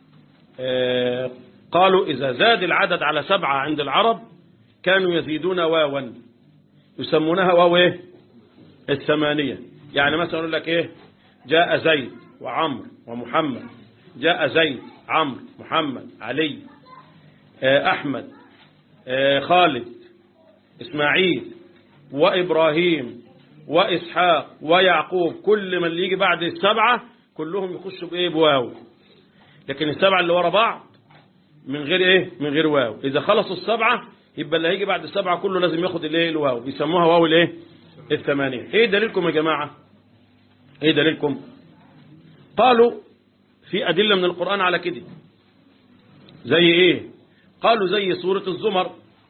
آه قالوا إذا زاد العدد على سبعة عند العرب كانوا يزيدون واوا يسمونها واو ايه الثمانية يعني مثلا يقول لك ايه جاء زيد وعمر ومحمد جاء زيد عمرو محمد علي آه أحمد آه خالد إسماعيل وإبراهيم وإسحاق ويعقوب كل من اللي يجي بعد السبعة كلهم يخشوا بإيه بواو لكن السبعة اللي ورا بعض من غير إيه من غير واو إذا خلصوا السبعة يبقى اللي هيجي بعد السبعة كله لازم ياخد الايه الواو بيسموها واو الايه الثمانية ايه دليلكم يا جماعة ايه دليلكم قالوا في أدلة من القرآن على كده زي ايه قالوا زي سورة الزمر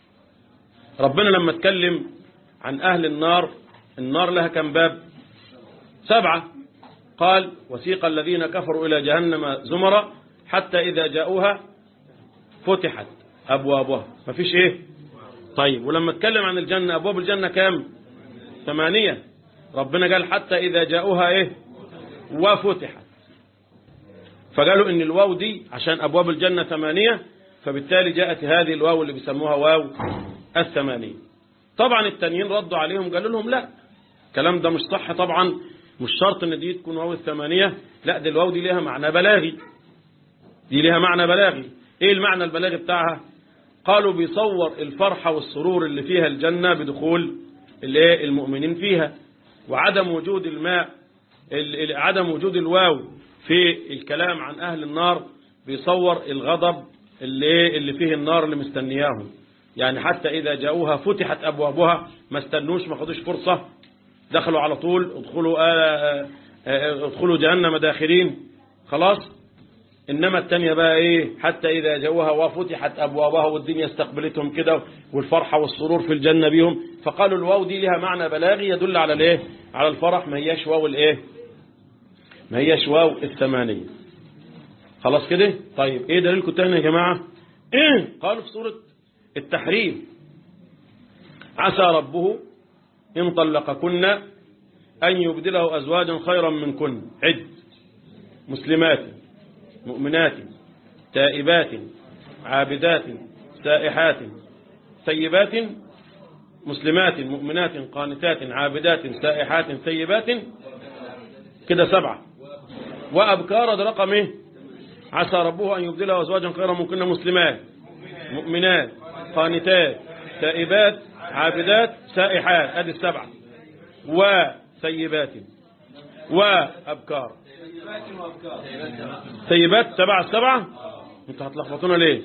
ربنا لما اتكلم عن أهل النار النار لها كم باب سبعة قال وسيق الذين كفروا إلى جهنم زمرا حتى إذا جاءوها فتحت أبوابها ما فيش إيه طيب ولما اتكلم عن الجنة أبواب الجنة كام ثمانية ربنا قال حتى إذا جاءوها إيه وفتحت فقالوا إن الواو دي عشان أبواب الجنة ثمانية فبالتالي جاءت هذه الواو اللي بيسموها واو الثمانية طبعا التانيين ردوا عليهم قالوا لهم لا الكلام ده مش صح طبعا مش شرط ان دي تكون واو الثمانية لا دي الواو دي ليها معنى بلاغي دي ليها معنى بلاغي ايه المعنى البلاغي بتاعها قالوا بيصور الفرحة والسرور اللي فيها الجنة بدخول الايه المؤمنين فيها وعدم وجود الماء عدم وجود الواو في الكلام عن أهل النار بيصور الغضب اللي اللي فيه النار اللي مستنياهم يعني حتى إذا جاءوها فتحت أبوابها ما استنوش ما خدوش فرصة دخلوا على طول ادخلوا آآ آآ ادخلوا جهنم داخلين خلاص إنما التانية بقى إيه حتى إذا جاءوها وفتحت أبوابها والدنيا استقبلتهم كده والفرحة والسرور في الجنة بيهم فقالوا الواو دي لها معنى بلاغي يدل على الإيه على الفرح ما هياش واو الإيه ما هياش واو الثمانية خلاص كده طيب إيه دليلكم تاني يا جماعة إيه قالوا في سورة التحريم عسى ربه إن طلقكن أن يبدله أزواجا خيرا منكن عد مسلمات مؤمنات تائبات عابدات سائحات ثيبات مسلمات مؤمنات قانتات عابدات سائحات ثيبات كده سبعة وأبكار ده رقم ايه عسى ربه أن يبدله أزواجا خيرا منكن مسلمات مؤمنات قانتات تائبات عابدات سائحات ادي السبعة وثيبات وأبكار ثيبات سبعة السبعة انت هتلخبطونا ليه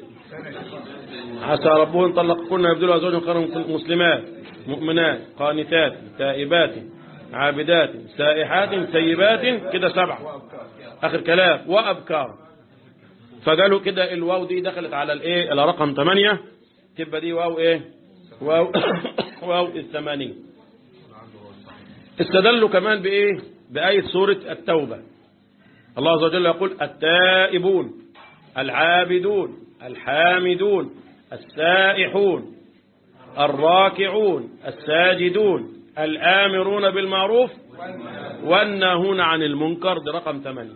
عسى ربه ان طلقكن يبدلوا ازواجا خيرا مسلمات مؤمنات قانتات تائبات عابدات سائحات ثيبات كده سبعة اخر كلام وابكار فقالوا كده الواو دي دخلت على الايه على رقم 8 تبقى دي واو ايه واو واو الثمانية استدلوا كمان بايه بآية سورة التوبة الله عز وجل يقول التائبون العابدون الحامدون السائحون الراكعون الساجدون الآمرون بالمعروف والناهون عن المنكر ده رقم 8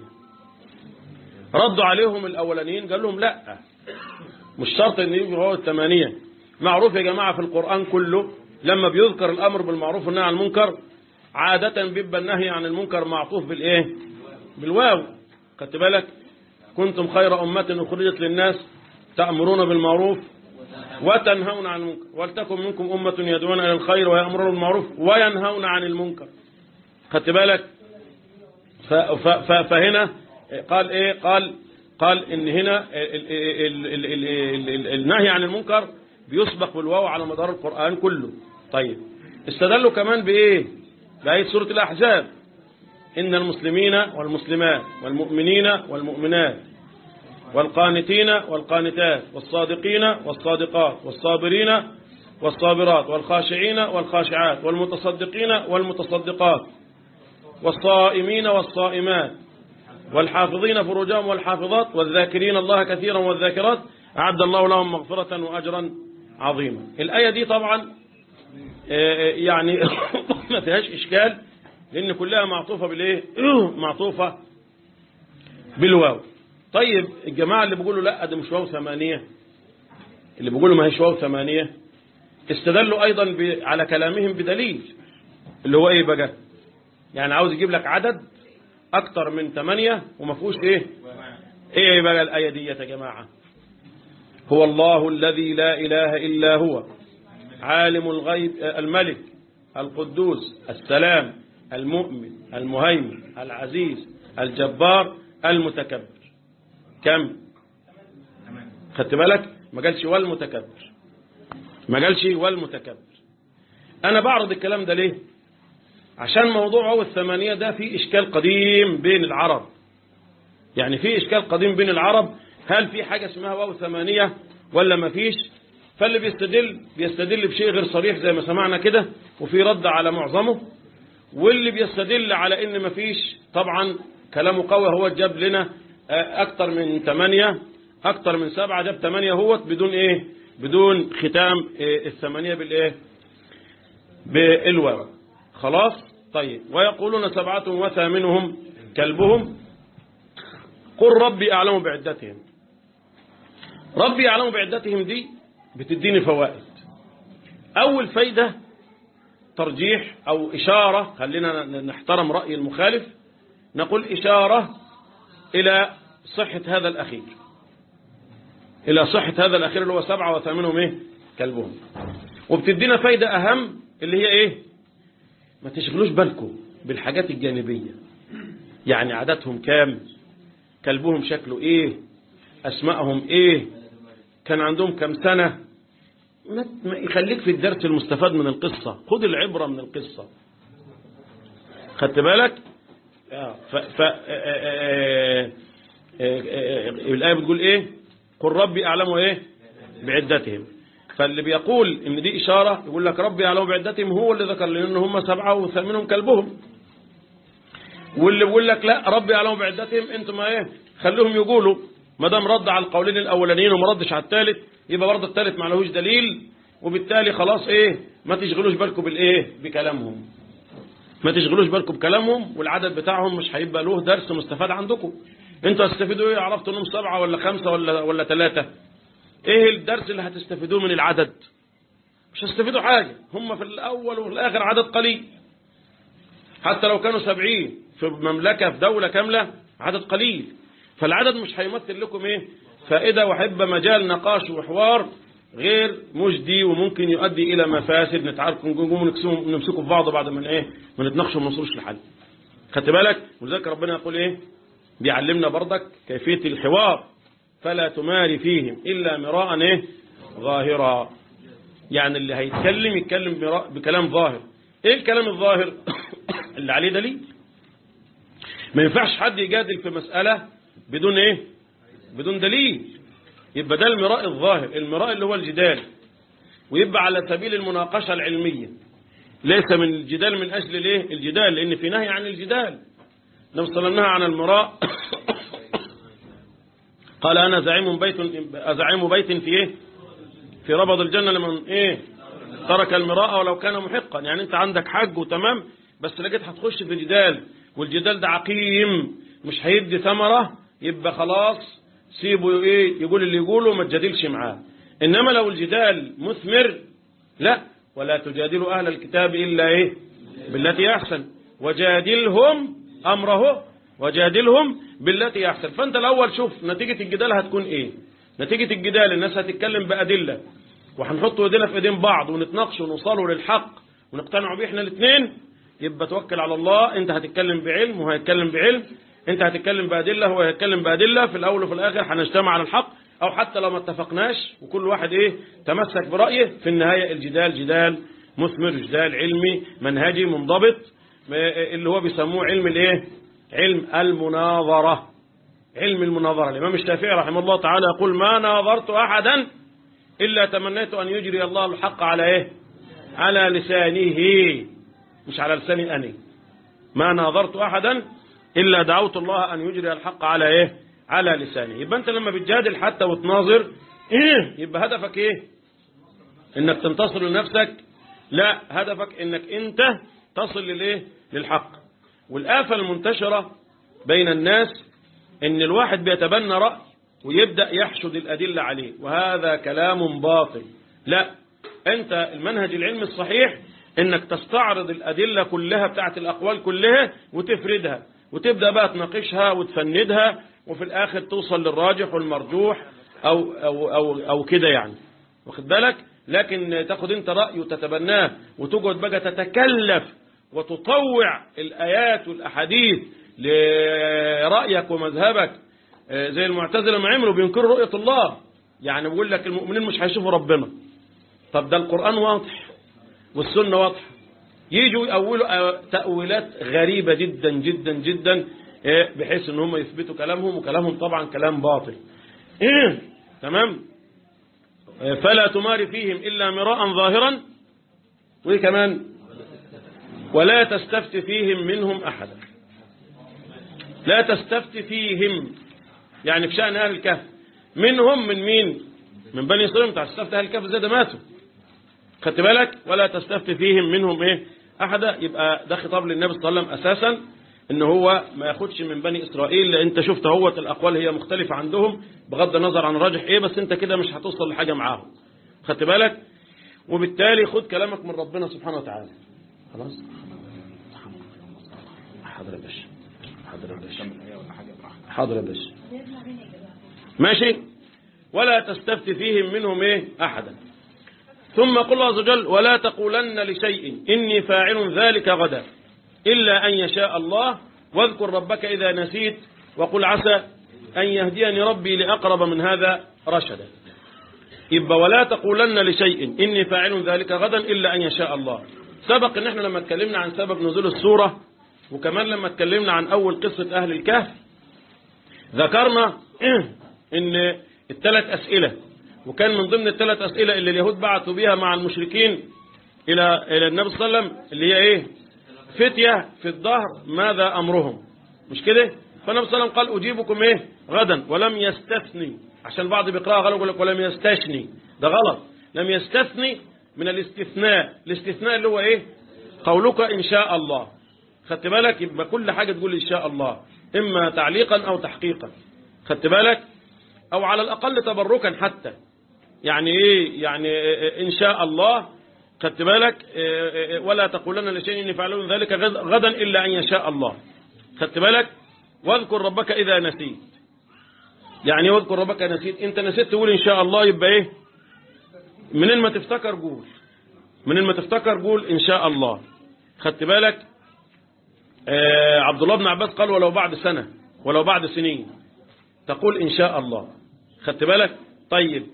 ردوا عليهم الأولانيين قال لهم لا مش شرط ان يجي هو الثمانية معروف يا جماعة في القرآن كله لما بيذكر الأمر بالمعروف والنهي عن المنكر عادة بيبقى النهي عن المنكر معطوف بالإيه بالواو خدت بالك كنتم خير أمة أخرجت للناس تأمرون بالمعروف وتنهون عن المنكر ولتكن منكم أمة يدعون إلى الخير ويأمرون بالمعروف وينهون عن المنكر خدت بالك ف- ف- ف- فهنا قال إيه قال قال إن هنا ال- ال- ال- ال- ال- ال- النهي عن المنكر بيسبق بالواو على مدار القرآن كله طيب استدلوا كمان بإيه بآية سورة الأحزاب إن المسلمين والمسلمات والمؤمنين والمؤمنات والقانتين والقانتات والصادقين والصادقات والصابرين والصابرات والخاشعين والخاشعات والمتصدقين والمتصدقات والصائمين والصائمات والحافظين فروجهم والحافظات والذاكرين الله كثيرا والذاكرات أعد الله لهم مغفرة وأجرا عظيما الآية دي طبعا آه، يعني ما فيهاش إشكال لأن كلها معطوفة بالإيه معطوفة بالواو طيب الجماعة اللي بيقولوا لا ده مش واو ثمانية اللي بيقولوا ما هيش واو ثمانية استدلوا أيضا ب... على كلامهم بدليل اللي هو إيه بقى يعني عاوز يجيب لك عدد أكتر من ثمانية وما فيهوش إيه إيه بقى الآية دي يا جماعة هو الله الذي لا إله إلا هو عالم الغيب الملك القدوس السلام المؤمن المهيمن العزيز الجبار المتكبر كم خدت بالك ما قالش والمتكبر ما قالش والمتكبر انا بعرض الكلام ده ليه عشان موضوع هو الثمانية ده في اشكال قديم بين العرب يعني في اشكال قديم بين العرب هل في حاجة اسمها واو ثمانية ولا ما فيش فاللي بيستدل بيستدل بشيء غير صريح زي ما سمعنا كده وفي رد على معظمه واللي بيستدل على ان ما فيش طبعا كلامه قوي هو جاب لنا اكتر من ثمانية اكتر من سبعة جاب ثمانية هوت بدون ايه بدون ختام إيه الثمانية بالايه بالواو خلاص طيب ويقولون سبعة وثامنهم كلبهم قل ربي أعلم بعدتهم ربي أعلم بعدتهم دي بتديني فوائد أول فايدة ترجيح أو إشارة خلينا نحترم رأي المخالف نقول إشارة إلى صحة هذا الأخير إلى صحة هذا الأخير اللي هو سبعة وثامنهم إيه كلبهم وبتدينا فايدة أهم اللي هي إيه ما تشغلوش بالكم بالحاجات الجانبية يعني عددهم كام كلبهم شكله إيه أسمائهم إيه كان عندهم كم سنة ما يخليك في الدرس المستفاد من القصة خد العبرة من القصة خدت بالك ف ف الآية بتقول إيه قل ربي أعلم إيه بعدتهم فاللي بيقول إن دي إشارة يقول لك ربي أعلم بعدتهم هو اللي ذكر لنا إن هم سبعة وثامنهم كلبهم واللي بيقول لك لا ربي أعلم بعدتهم أنتم إيه خليهم يقولوا ما دام رد على القولين الأولانيين وما ردش على الثالث يبقى برضه الثالث ما لهوش دليل وبالتالي خلاص إيه ما تشغلوش بالكم بالإيه بكلامهم ما تشغلوش بالكم بكلامهم والعدد بتاعهم مش هيبقى له درس مستفاد عندكم انتوا هتستفيدوا ايه عرفتوا انهم سبعة ولا خمسة ولا ولا ثلاثة ايه الدرس اللي هتستفيدوه من العدد مش هتستفيدوا حاجة هم في الاول وفي الاخر عدد قليل حتى لو كانوا سبعين في مملكة في دولة كاملة عدد قليل فالعدد مش هيمثل لكم ايه فائدة وحب مجال نقاش وحوار غير مجدي وممكن يؤدي الى مفاسد نتعارك نقوم نقسم- نمسكوا في بعض بعد ما ايه ما نتناقشوا وما نوصلوش لحل خدت بالك ولذلك ربنا يقول ايه بيعلمنا برضك كيفيه الحوار فلا تماري فيهم الا مراء ايه ظاهرا يعني اللي هيتكلم يتكلم برا- بكلام ظاهر ايه الكلام الظاهر اللي عليه دليل ما ينفعش حد يجادل في مسألة بدون ايه بدون دليل يبقى ده المراء الظاهر المراء اللي هو الجدال ويبقى على سبيل المناقشة العلمية ليس من الجدال من أجل الايه الجدال لأن في نهي عن الجدال النبي صلى الله عليه وسلم نهى عن المراء قال أنا زعيم بيت أزعيم بيت في ايه في ربض الجنة لمن ايه ترك المراء ولو كان محقا يعني انت عندك حج وتمام بس لقيت هتخش في جدال والجدال ده عقيم مش هيدي ثمرة يبقى خلاص سيبه ايه يقول اللي يقوله وما تجادلش معاه انما لو الجدال مثمر لا ولا تجادلوا اهل الكتاب الا ايه بالتي احسن وجادلهم امره وجادلهم بالتي احسن فانت الاول شوف نتيجة الجدال هتكون ايه نتيجة الجدال الناس هتتكلم بأدلة وهنحط ايدينا في ايدين بعض ونتناقش ونوصلوا للحق ونقتنعوا بيه احنا الاثنين يبقى توكل على الله انت هتتكلم بعلم وهو هيتكلم بعلم انت هتتكلم بأدلة هو هيتكلم بأدلة في الاول وفي الاخر هنجتمع على الحق او حتى لو ما اتفقناش وكل واحد ايه تمسك برأيه في النهاية الجدال جدال مثمر جدال علمي منهجي منضبط اللي هو بيسموه علم الايه علم المناظرة علم المناظرة الإمام الشافعي رحمه الله تعالى يقول ما ناظرت أحدا إلا تمنيت أن يجري الله الحق على إيه على لسانه مش على لساني أنا ما ناظرت أحدا إلا دعوت الله أن يجري الحق على إيه على لسانه يبقى أنت لما بتجادل حتى وتناظر إيه يبقى هدفك إيه إنك تنتصر لنفسك لا هدفك إنك أنت تصل للإيه للحق والآفة المنتشرة بين الناس ان الواحد بيتبنى رأي ويبدأ يحشد الأدلة عليه وهذا كلام باطل لا انت المنهج العلمي الصحيح انك تستعرض الأدلة كلها بتاعت الأقوال كلها وتفردها وتبدأ بقى تناقشها وتفندها وفي الآخر توصل للراجح والمرجوح أو, أو, أو, أو كده يعني واخد بالك لكن تاخد انت رأي وتتبناه وتقعد بقى تتكلف وتطوع الآيات والأحاديث لرأيك ومذهبك زي المعتزلة ما عملوا بينكروا رؤية الله يعني بيقول لك المؤمنين مش هيشوفوا ربنا طب ده القرآن واضح والسنة واضحة يجوا يأولوا تأويلات غريبة جدا جدا جدا بحيث ان هم يثبتوا كلامهم وكلامهم طبعا كلام باطل تمام فلا تمار فيهم إلا مراء ظاهرا وإيه كمان ولا تستفت فيهم منهم أحدا لا تستفت فيهم يعني في شأن أهل الكهف منهم من مين من بني إسرائيل انت تستفت أهل الكهف زي ده ماتوا خدت بالك ولا تستفت فيهم منهم إيه أحدا يبقى ده خطاب للنبي صلى الله عليه وسلم أساسا ان هو ما ياخدش من بني إسرائيل لأن انت شفت هوت الأقوال هي مختلفة عندهم بغض النظر عن الراجح إيه بس انت كده مش هتوصل لحاجة معاهم خدت بالك وبالتالي خد كلامك من ربنا سبحانه وتعالى خلاص حاضر يا باشا حاضر يا باشا حاضر يا باشا ماشي ولا تستفت فيهم منهم ايه احدا ثم قل الله عز وجل ولا تقولن لشيء إني فاعل ذلك غدا إلا أن يشاء الله واذكر ربك إذا نسيت وقل عسى أن يهديني ربي لأقرب من هذا رشدا يبقى ولا تقولن لشيء إني فاعل ذلك غدا إلا أن يشاء الله سبق ان احنا لما اتكلمنا عن سبب نزول السورة وكمان لما اتكلمنا عن أول قصة أهل الكهف ذكرنا ان الثلاث أسئلة وكان من ضمن الثلاث أسئلة اللي اليهود بعثوا بها مع المشركين إلى إلى النبي صلى الله عليه وسلم اللي هي إيه فتية في الظهر ماذا أمرهم مش كده فالنبي صلى الله عليه وسلم قال أجيبكم إيه غدا ولم يستثني عشان بعض بيقراها غلط يقول لك ولم يستثني ده غلط لم يستثني من الاستثناء الاستثناء اللي هو إيه قولك إن شاء الله خدت بالك يبقى كل حاجة تقول إن شاء الله إما تعليقا أو تحقيقا خدت بالك أو على الأقل تبركا حتى يعني إيه يعني إن شاء الله خدت بالك ولا تقولن لشيء إني فعلون ذلك غدا إلا أن يشاء الله خدت بالك واذكر ربك إذا نسيت يعني واذكر ربك نسيت أنت نسيت تقول إن شاء الله يبقى إيه منين ما تفتكر قول منين ما تفتكر قول إن شاء الله خدت بالك آه عبد الله بن عباس قال ولو بعد سنة ولو بعد سنين تقول إن شاء الله خدت بالك طيب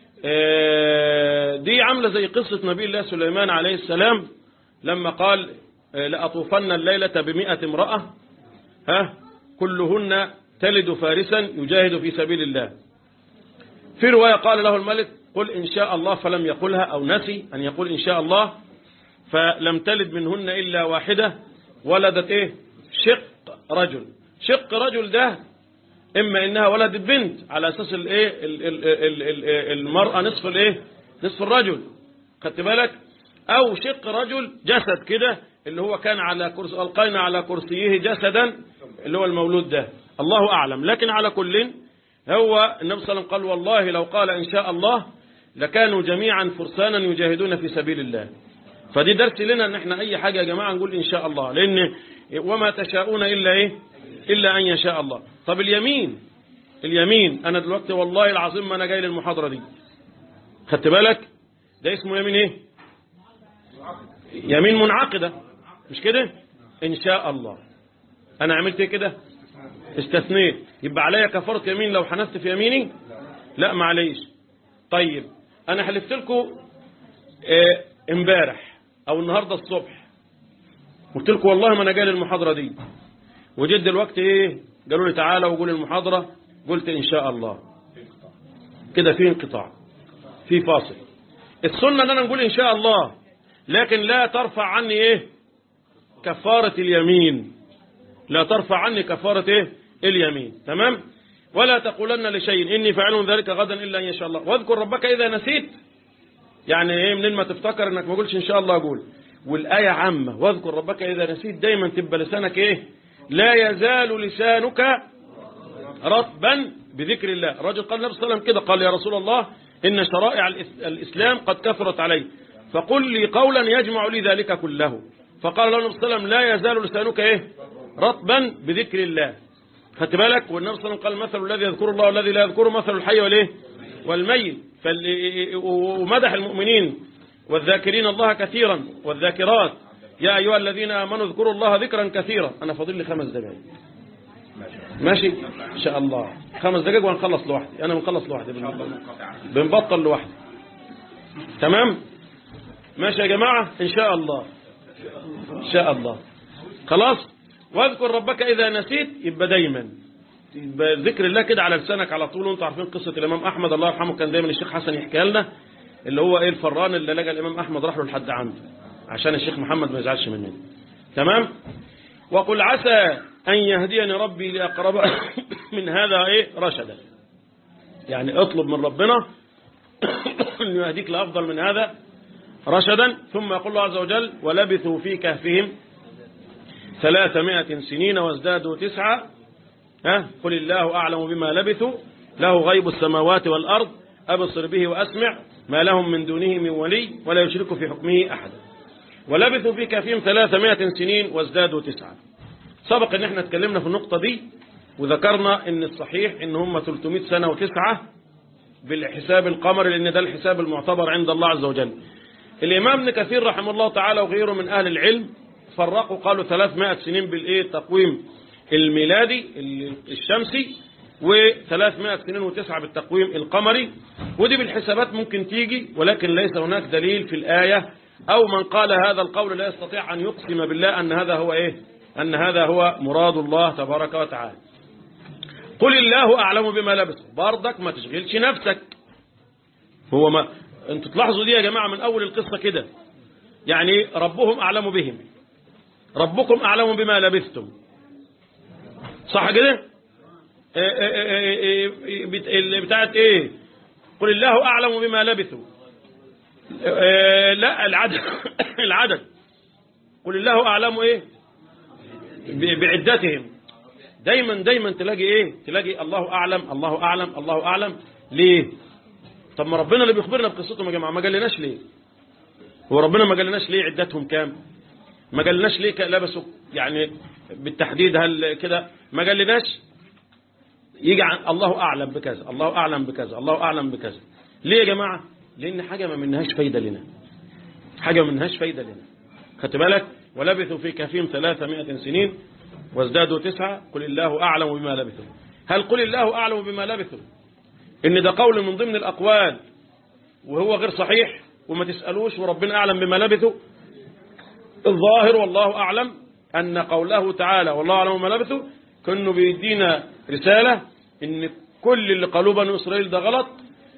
آه دي عاملة زي قصة نبي الله سليمان عليه السلام لما قال آه لأطوفن الليلة بمئة امرأة ها كلهن تلد فارسا يجاهد في سبيل الله في رواية قال له الملك قل إن شاء الله فلم يقلها أو نسي أن يقول إن شاء الله فلم تلد منهن إلا واحدة ولدت إيه شق رجل شق رجل ده إما إنها ولدت بنت على أساس الإيه المرأة نصف الإيه نصف الرجل خدت بالك أو شق رجل جسد كده اللي هو كان على كرسي ألقينا على كرسيه جسدا اللي هو المولود ده الله أعلم لكن على كل هو النبي صلى الله عليه وسلم قال والله لو قال إن شاء الله لكانوا جميعا فرسانا يجاهدون في سبيل الله فدي درس لنا ان احنا اي حاجة يا جماعة نقول ان شاء الله لان وما تشاءون الا ايه الا ان يشاء الله طب اليمين اليمين انا دلوقتي والله العظيم ما انا جاي للمحاضرة دي خدت بالك ده اسمه يمين ايه يمين منعقدة مش كده ان شاء الله انا عملت ايه كده استثنيت يبقى عليا كفارة يمين لو حنست في يميني لا معليش طيب انا حلفت لكم امبارح او النهاردة الصبح قلت لكم والله ما انا جاي للمحاضرة دي وجد الوقت ايه قالوا لي تعالى وقول المحاضرة قلت ان شاء الله كده في انقطاع في فاصل السنة ان انا نقول ان شاء الله لكن لا ترفع عني ايه كفارة اليمين لا ترفع عني كفارة ايه اليمين تمام ولا تقولن لشيء إني فاعل ذلك غدا إلا إن يشاء الله واذكر ربك إذا نسيت يعني ايه منين ما تفتكر انك ما قولش ان شاء الله اقول والآية عامة واذكر ربك إذا نسيت دايما تبقى لسانك ايه لا يزال لسانك رطبا بذكر الله الرجل قال النبي صلى الله عليه وسلم كده قال يا رسول الله إن شرائع الإسلام قد كثرت علي فقل لي قولا يجمع لي ذلك كله فقال له النبي صلى الله عليه وسلم لا يزال لسانك ايه رطبا بذكر الله خدت بالك والنبي صلى الله عليه وسلم قال مثل الذي يذكر الله والذي لا يذكره مثل الحي والايه والميت ومدح المؤمنين والذاكرين الله كثيرا والذاكرات يا أيها الذين آمنوا اذكروا الله ذكرا كثيرا أنا فاضل لي خمس دقائق ماشي إن شاء الله خمس دقائق وهنخلص لوحدي أنا بنخلص لوحدي بنبطل لوحدي تمام ماشي يا جماعة إن شاء الله إن شاء الله خلاص واذكر ربك إذا نسيت يبقى دايما يبقى ذكر الله كده على لسانك على طول وانتوا عارفين قصة الإمام أحمد الله يرحمه كان دايما الشيخ حسن يحكي لنا اللي هو ايه الفران اللي لقى الإمام أحمد راح له لحد عنده عشان الشيخ محمد ما يزعلش مننا تمام وقل عسى أن يهديني ربي لأقرب من هذا ايه رشدا يعني اطلب من ربنا أن يهديك لأفضل من هذا رشدا ثم يقول الله عز وجل ولبثوا في كهفهم ثلاثمائة سنين وازدادوا تسعة ها قل الله أعلم بما لبثوا له غيب السماوات والأرض أبصر به وأسمع ما لهم من دونه من ولي ولا يشرك في حكمه أحدا ولبثوا في كهفهم ثلاثمائة سنين وازدادوا تسعة سبق ان احنا اتكلمنا في النقطة دي وذكرنا ان الصحيح ان هم 300 سنة وتسعة بالحساب القمري لان ده الحساب المعتبر عند الله عز وجل الإمام ابن كثير رحمه الله تعالى وغيره من أهل العلم فرقوا قالوا 300 سنين بالإيه التقويم الميلادي الشمسي و300 سنين وتسعة بالتقويم القمري ودي بالحسابات ممكن تيجي ولكن ليس هناك دليل في الآية أو من قال هذا القول لا يستطيع أن يقسم بالله أن هذا هو إيه أن هذا هو مراد الله تبارك وتعالى قل الله أعلم بما لبس برضك ما تشغلش نفسك هو ما انتوا تلاحظوا دي يا جماعة من أول القصة كده يعني ربهم أعلم بهم ربكم أعلم بما لبثتم صح كده بتاعت ايه قل الله أعلم بما لبثوا لا العدد العدد قل الله أعلم ايه بعدتهم دايما دايما تلاقي ايه تلاقي الله أعلم الله أعلم الله أعلم ليه طب ما ربنا اللي بيخبرنا بقصتهم يا جماعة ما قالناش ليه هو ربنا ما قالناش ليه عدتهم كام ما قالناش ليه لبسوا يعني بالتحديد هل كده ما قالناش يجي عن الله أعلم بكذا الله أعلم بكذا الله أعلم بكذا ليه يا جماعة لأن حاجة ما منهاش فايدة لنا حاجة ما منهاش فايدة لنا خدت بالك ولبثوا في كهفهم 300 سنين وازدادوا تسعة قل الله أعلم بما لبثوا هل قل الله أعلم بما لبثوا إن ده قول من ضمن الأقوال وهو غير صحيح وما تسألوش وربنا أعلم بما لبثوا الظاهر والله أعلم أن قوله تعالى والله أعلم بما لبثوا كانوا بيدينا رسالة إن كل اللي قالوه بنو إسرائيل ده غلط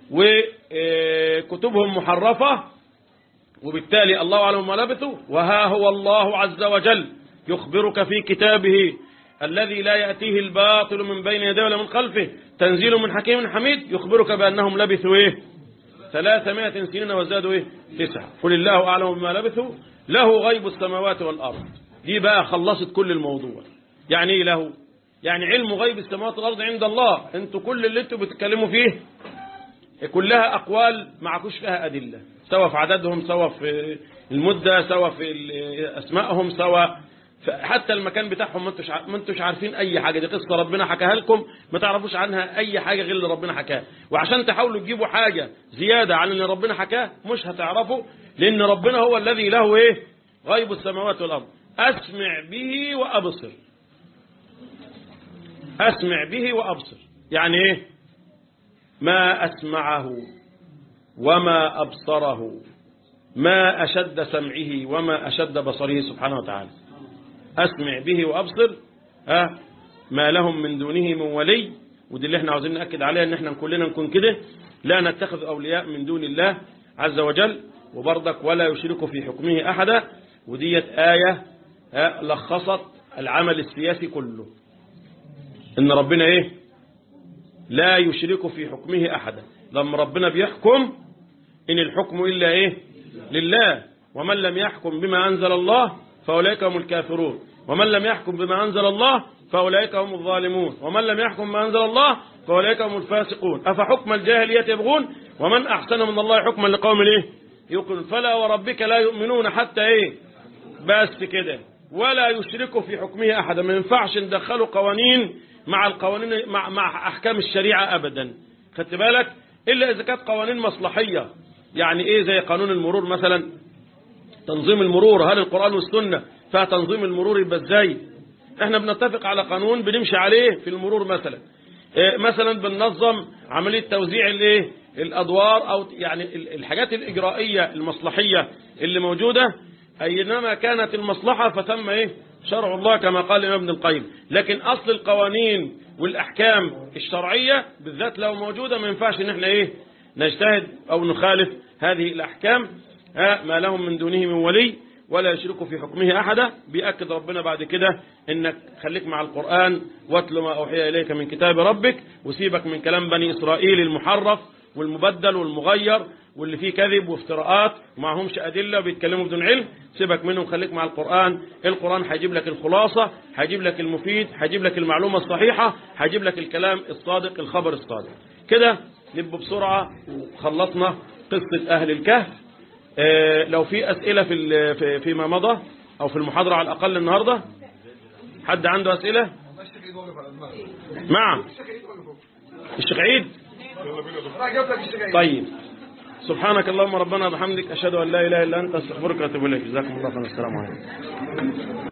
وكتبهم محرفة وبالتالي الله أعلم ما لبثوا وها هو الله عز وجل يخبرك في كتابه الذي لا يأتيه الباطل من بين يديه ولا من خلفه تنزيل من حكيم حميد يخبرك بأنهم لبثوا إيه ثلاثمائة سنين وزادوا إيه تسعة قل الله أعلم بما لبثوا له غيب السماوات والأرض دي بقى خلصت كل الموضوع يعني إيه له يعني علم غيب السماوات والأرض عند الله انتوا كل اللي انتوا بتتكلموا فيه كلها أقوال معكوش فيها أدلة سواء في عددهم سواء في المدة سواء في أسمائهم سواء حتى المكان بتاعهم ما انتوش ما انتوش عارفين أي حاجة دي قصة ربنا حكاها لكم ما تعرفوش عنها أي حاجة غير اللي ربنا حكاها وعشان تحاولوا تجيبوا حاجة زيادة عن اللي ربنا حكاه مش هتعرفوا لأن ربنا هو الذي له إيه غيب السماوات والأرض أسمع به وأبصر أسمع به وأبصر يعني إيه ما أسمعه وما أبصره ما أشد سمعه وما أشد بصره سبحانه وتعالى أسمع به وأبصر ها ما لهم من دونه من ولي ودي اللي احنا عاوزين نأكد عليها ان احنا كلنا نكون كده لا نتخذ أولياء من دون الله عز وجل وبرضك ولا يشرك في حكمه أحدا وديت آية ها لخصت العمل السياسي كله ان ربنا ايه لا يشرك في حكمه أحدا لما ربنا بيحكم إن الحكم إلا إيه لله ومن لم يحكم بما أنزل الله فأولئك هم الكافرون ومن لم يحكم بما أنزل الله فأولئك هم الظالمون ومن لم يحكم بما أنزل الله فأولئك هم الفاسقون أفحكم الجاهلية يبغون ومن أحسن من الله حكما لقوم إيه يقول فلا وربك لا يؤمنون حتى إيه بس كده ولا يشركوا في حكمه أحدا ما ينفعش ندخلوا قوانين مع القوانين مع, مع أحكام الشريعة أبدا خدت بالك إلا إذا كانت قوانين مصلحية يعني إيه زي قانون المرور مثلا تنظيم المرور هل القرآن والسنة فيها تنظيم المرور يبقى ازاي احنا بنتفق على قانون بنمشي عليه في المرور مثلا إيه مثلا بننظم عملية توزيع الايه الادوار او يعني الحاجات الاجرائية المصلحية اللي موجودة اينما كانت المصلحة فثم ايه شرع الله كما قال الإمام ابن القيم لكن أصل القوانين والأحكام الشرعية بالذات لو موجودة ما ينفعش ان احنا ايه نجتهد أو نخالف هذه الأحكام ما لهم من دونه من ولي ولا يشركوا في حكمه أحدا بيأكد ربنا بعد كده انك خليك مع القرآن واتل ما أوحي إليك من كتاب ربك وسيبك من كلام بني إسرائيل المحرف والمبدل والمغير واللي فيه كذب وافتراءات ومعهمش أدلة بيتكلموا بدون علم سيبك منهم خليك مع القرآن القرآن هيجيب لك الخلاصة هيجيب لك المفيد هيجيب لك المعلومة الصحيحة هيجيب لك الكلام الصادق الخبر الصادق كده نبقى بسرعة وخلصنا قصة أهل الكهف اه لو في أسئلة في فيما مضى أو في المحاضرة على الأقل النهاردة حد عنده أسئلة نعم الشيخ عيد طيب سبحانك اللهم ربنا وبحمدك أشهد أن لا إله إلا أنت أستغفرك وأتوب إليك جزاكم الله خيرا السلام عليكم